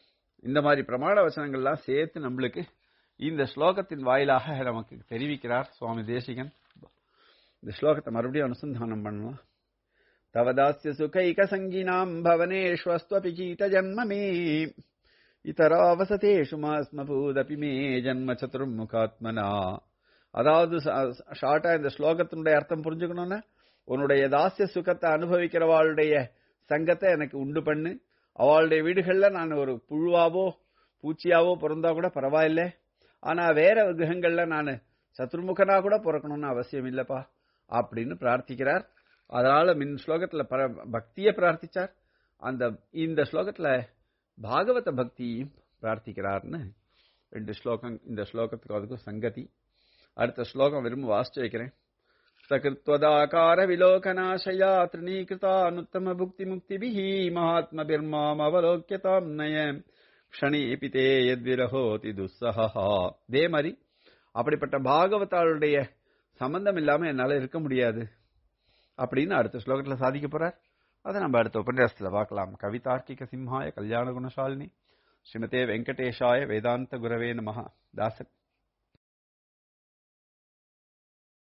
[SPEAKER 1] இந்த மாதிரி பிரமாண வசனங்கள்லாம் சேர்த்து நம்மளுக்கு இந்த ஸ்லோகத்தின் வாயிலாக நமக்கு தெரிவிக்கிறார் சுவாமி தேசிகன் இந்த ஸ்லோகத்தை மறுபடியும் அனுசந்தானம் பண்ணலாம் தவதாஸ்ய சுகைக சங்கினாம் பவனேஷ்வஸ்துவபி கீத ஜன்ம மே இதராவசதேஷு மாஸ்மபூதபி மே ஜன்ம சதுர்முகாத்மனா அதாவது ஷார்ட்டா இந்த ஸ்லோகத்தினுடைய அர்த்தம் புரிஞ்சுக்கணும்னா உன்னுடைய தாசிய சுகத்தை அனுபவிக்கிறவாளுடைய சங்கத்தை எனக்கு உண்டு பண்ணு அவளுடைய வீடுகள்ல நான் ஒரு புழுவாவோ பூச்சியாவோ பிறந்தா கூட பரவாயில்ல ஆனா வேற கிரகங்கள்ல நான் சத்ருமுகனா கூட பிறக்கணும்னு அவசியம் இல்லப்பா அப்படின்னு பிரார்த்திக்கிறார் அதனால மின் ஸ்லோகத்துல பக்தியை பிரார்த்திச்சார் அந்த இந்த ஸ்லோகத்துல பாகவத பக்தியையும் பிரார்த்திக்கிறார்னு ரெண்டு ஸ்லோகம் இந்த ஸ்லோகத்துக்கு அதுக்கும் சங்கதி அடுத்த ஸ்லோகம் விரும்ப வாசிச்சு வைக்கிறேன் சகிருத்வதாகார விலோகநாசயா திருணீகிருதானுத்தம புக்தி முக்திபிஹ மகாத்மபிர்மாம் அவலோக்கியதாம் நய க்ஷணீபி தே எத்விரஹோதி துஸ்ஸஹா இதே மாதிரி அப்படிப்பட்ட பாகவதாளுடைய சம்பந்தம் இல்லாம என்னால இருக்க முடியாது அப்படின்னு அடுத்த ஸ்லோகத்துல சாதிக்க போறார் அதை நம்ம அடுத்த உபன்யாசத்துல பார்க்கலாம் கவிதார்க்கிக சிம்ஹாய கல்யாண குணசாலினி ஸ்ரீமதே வெங்கடேஷாய வேதாந்த குரவே நமஹ தாசன்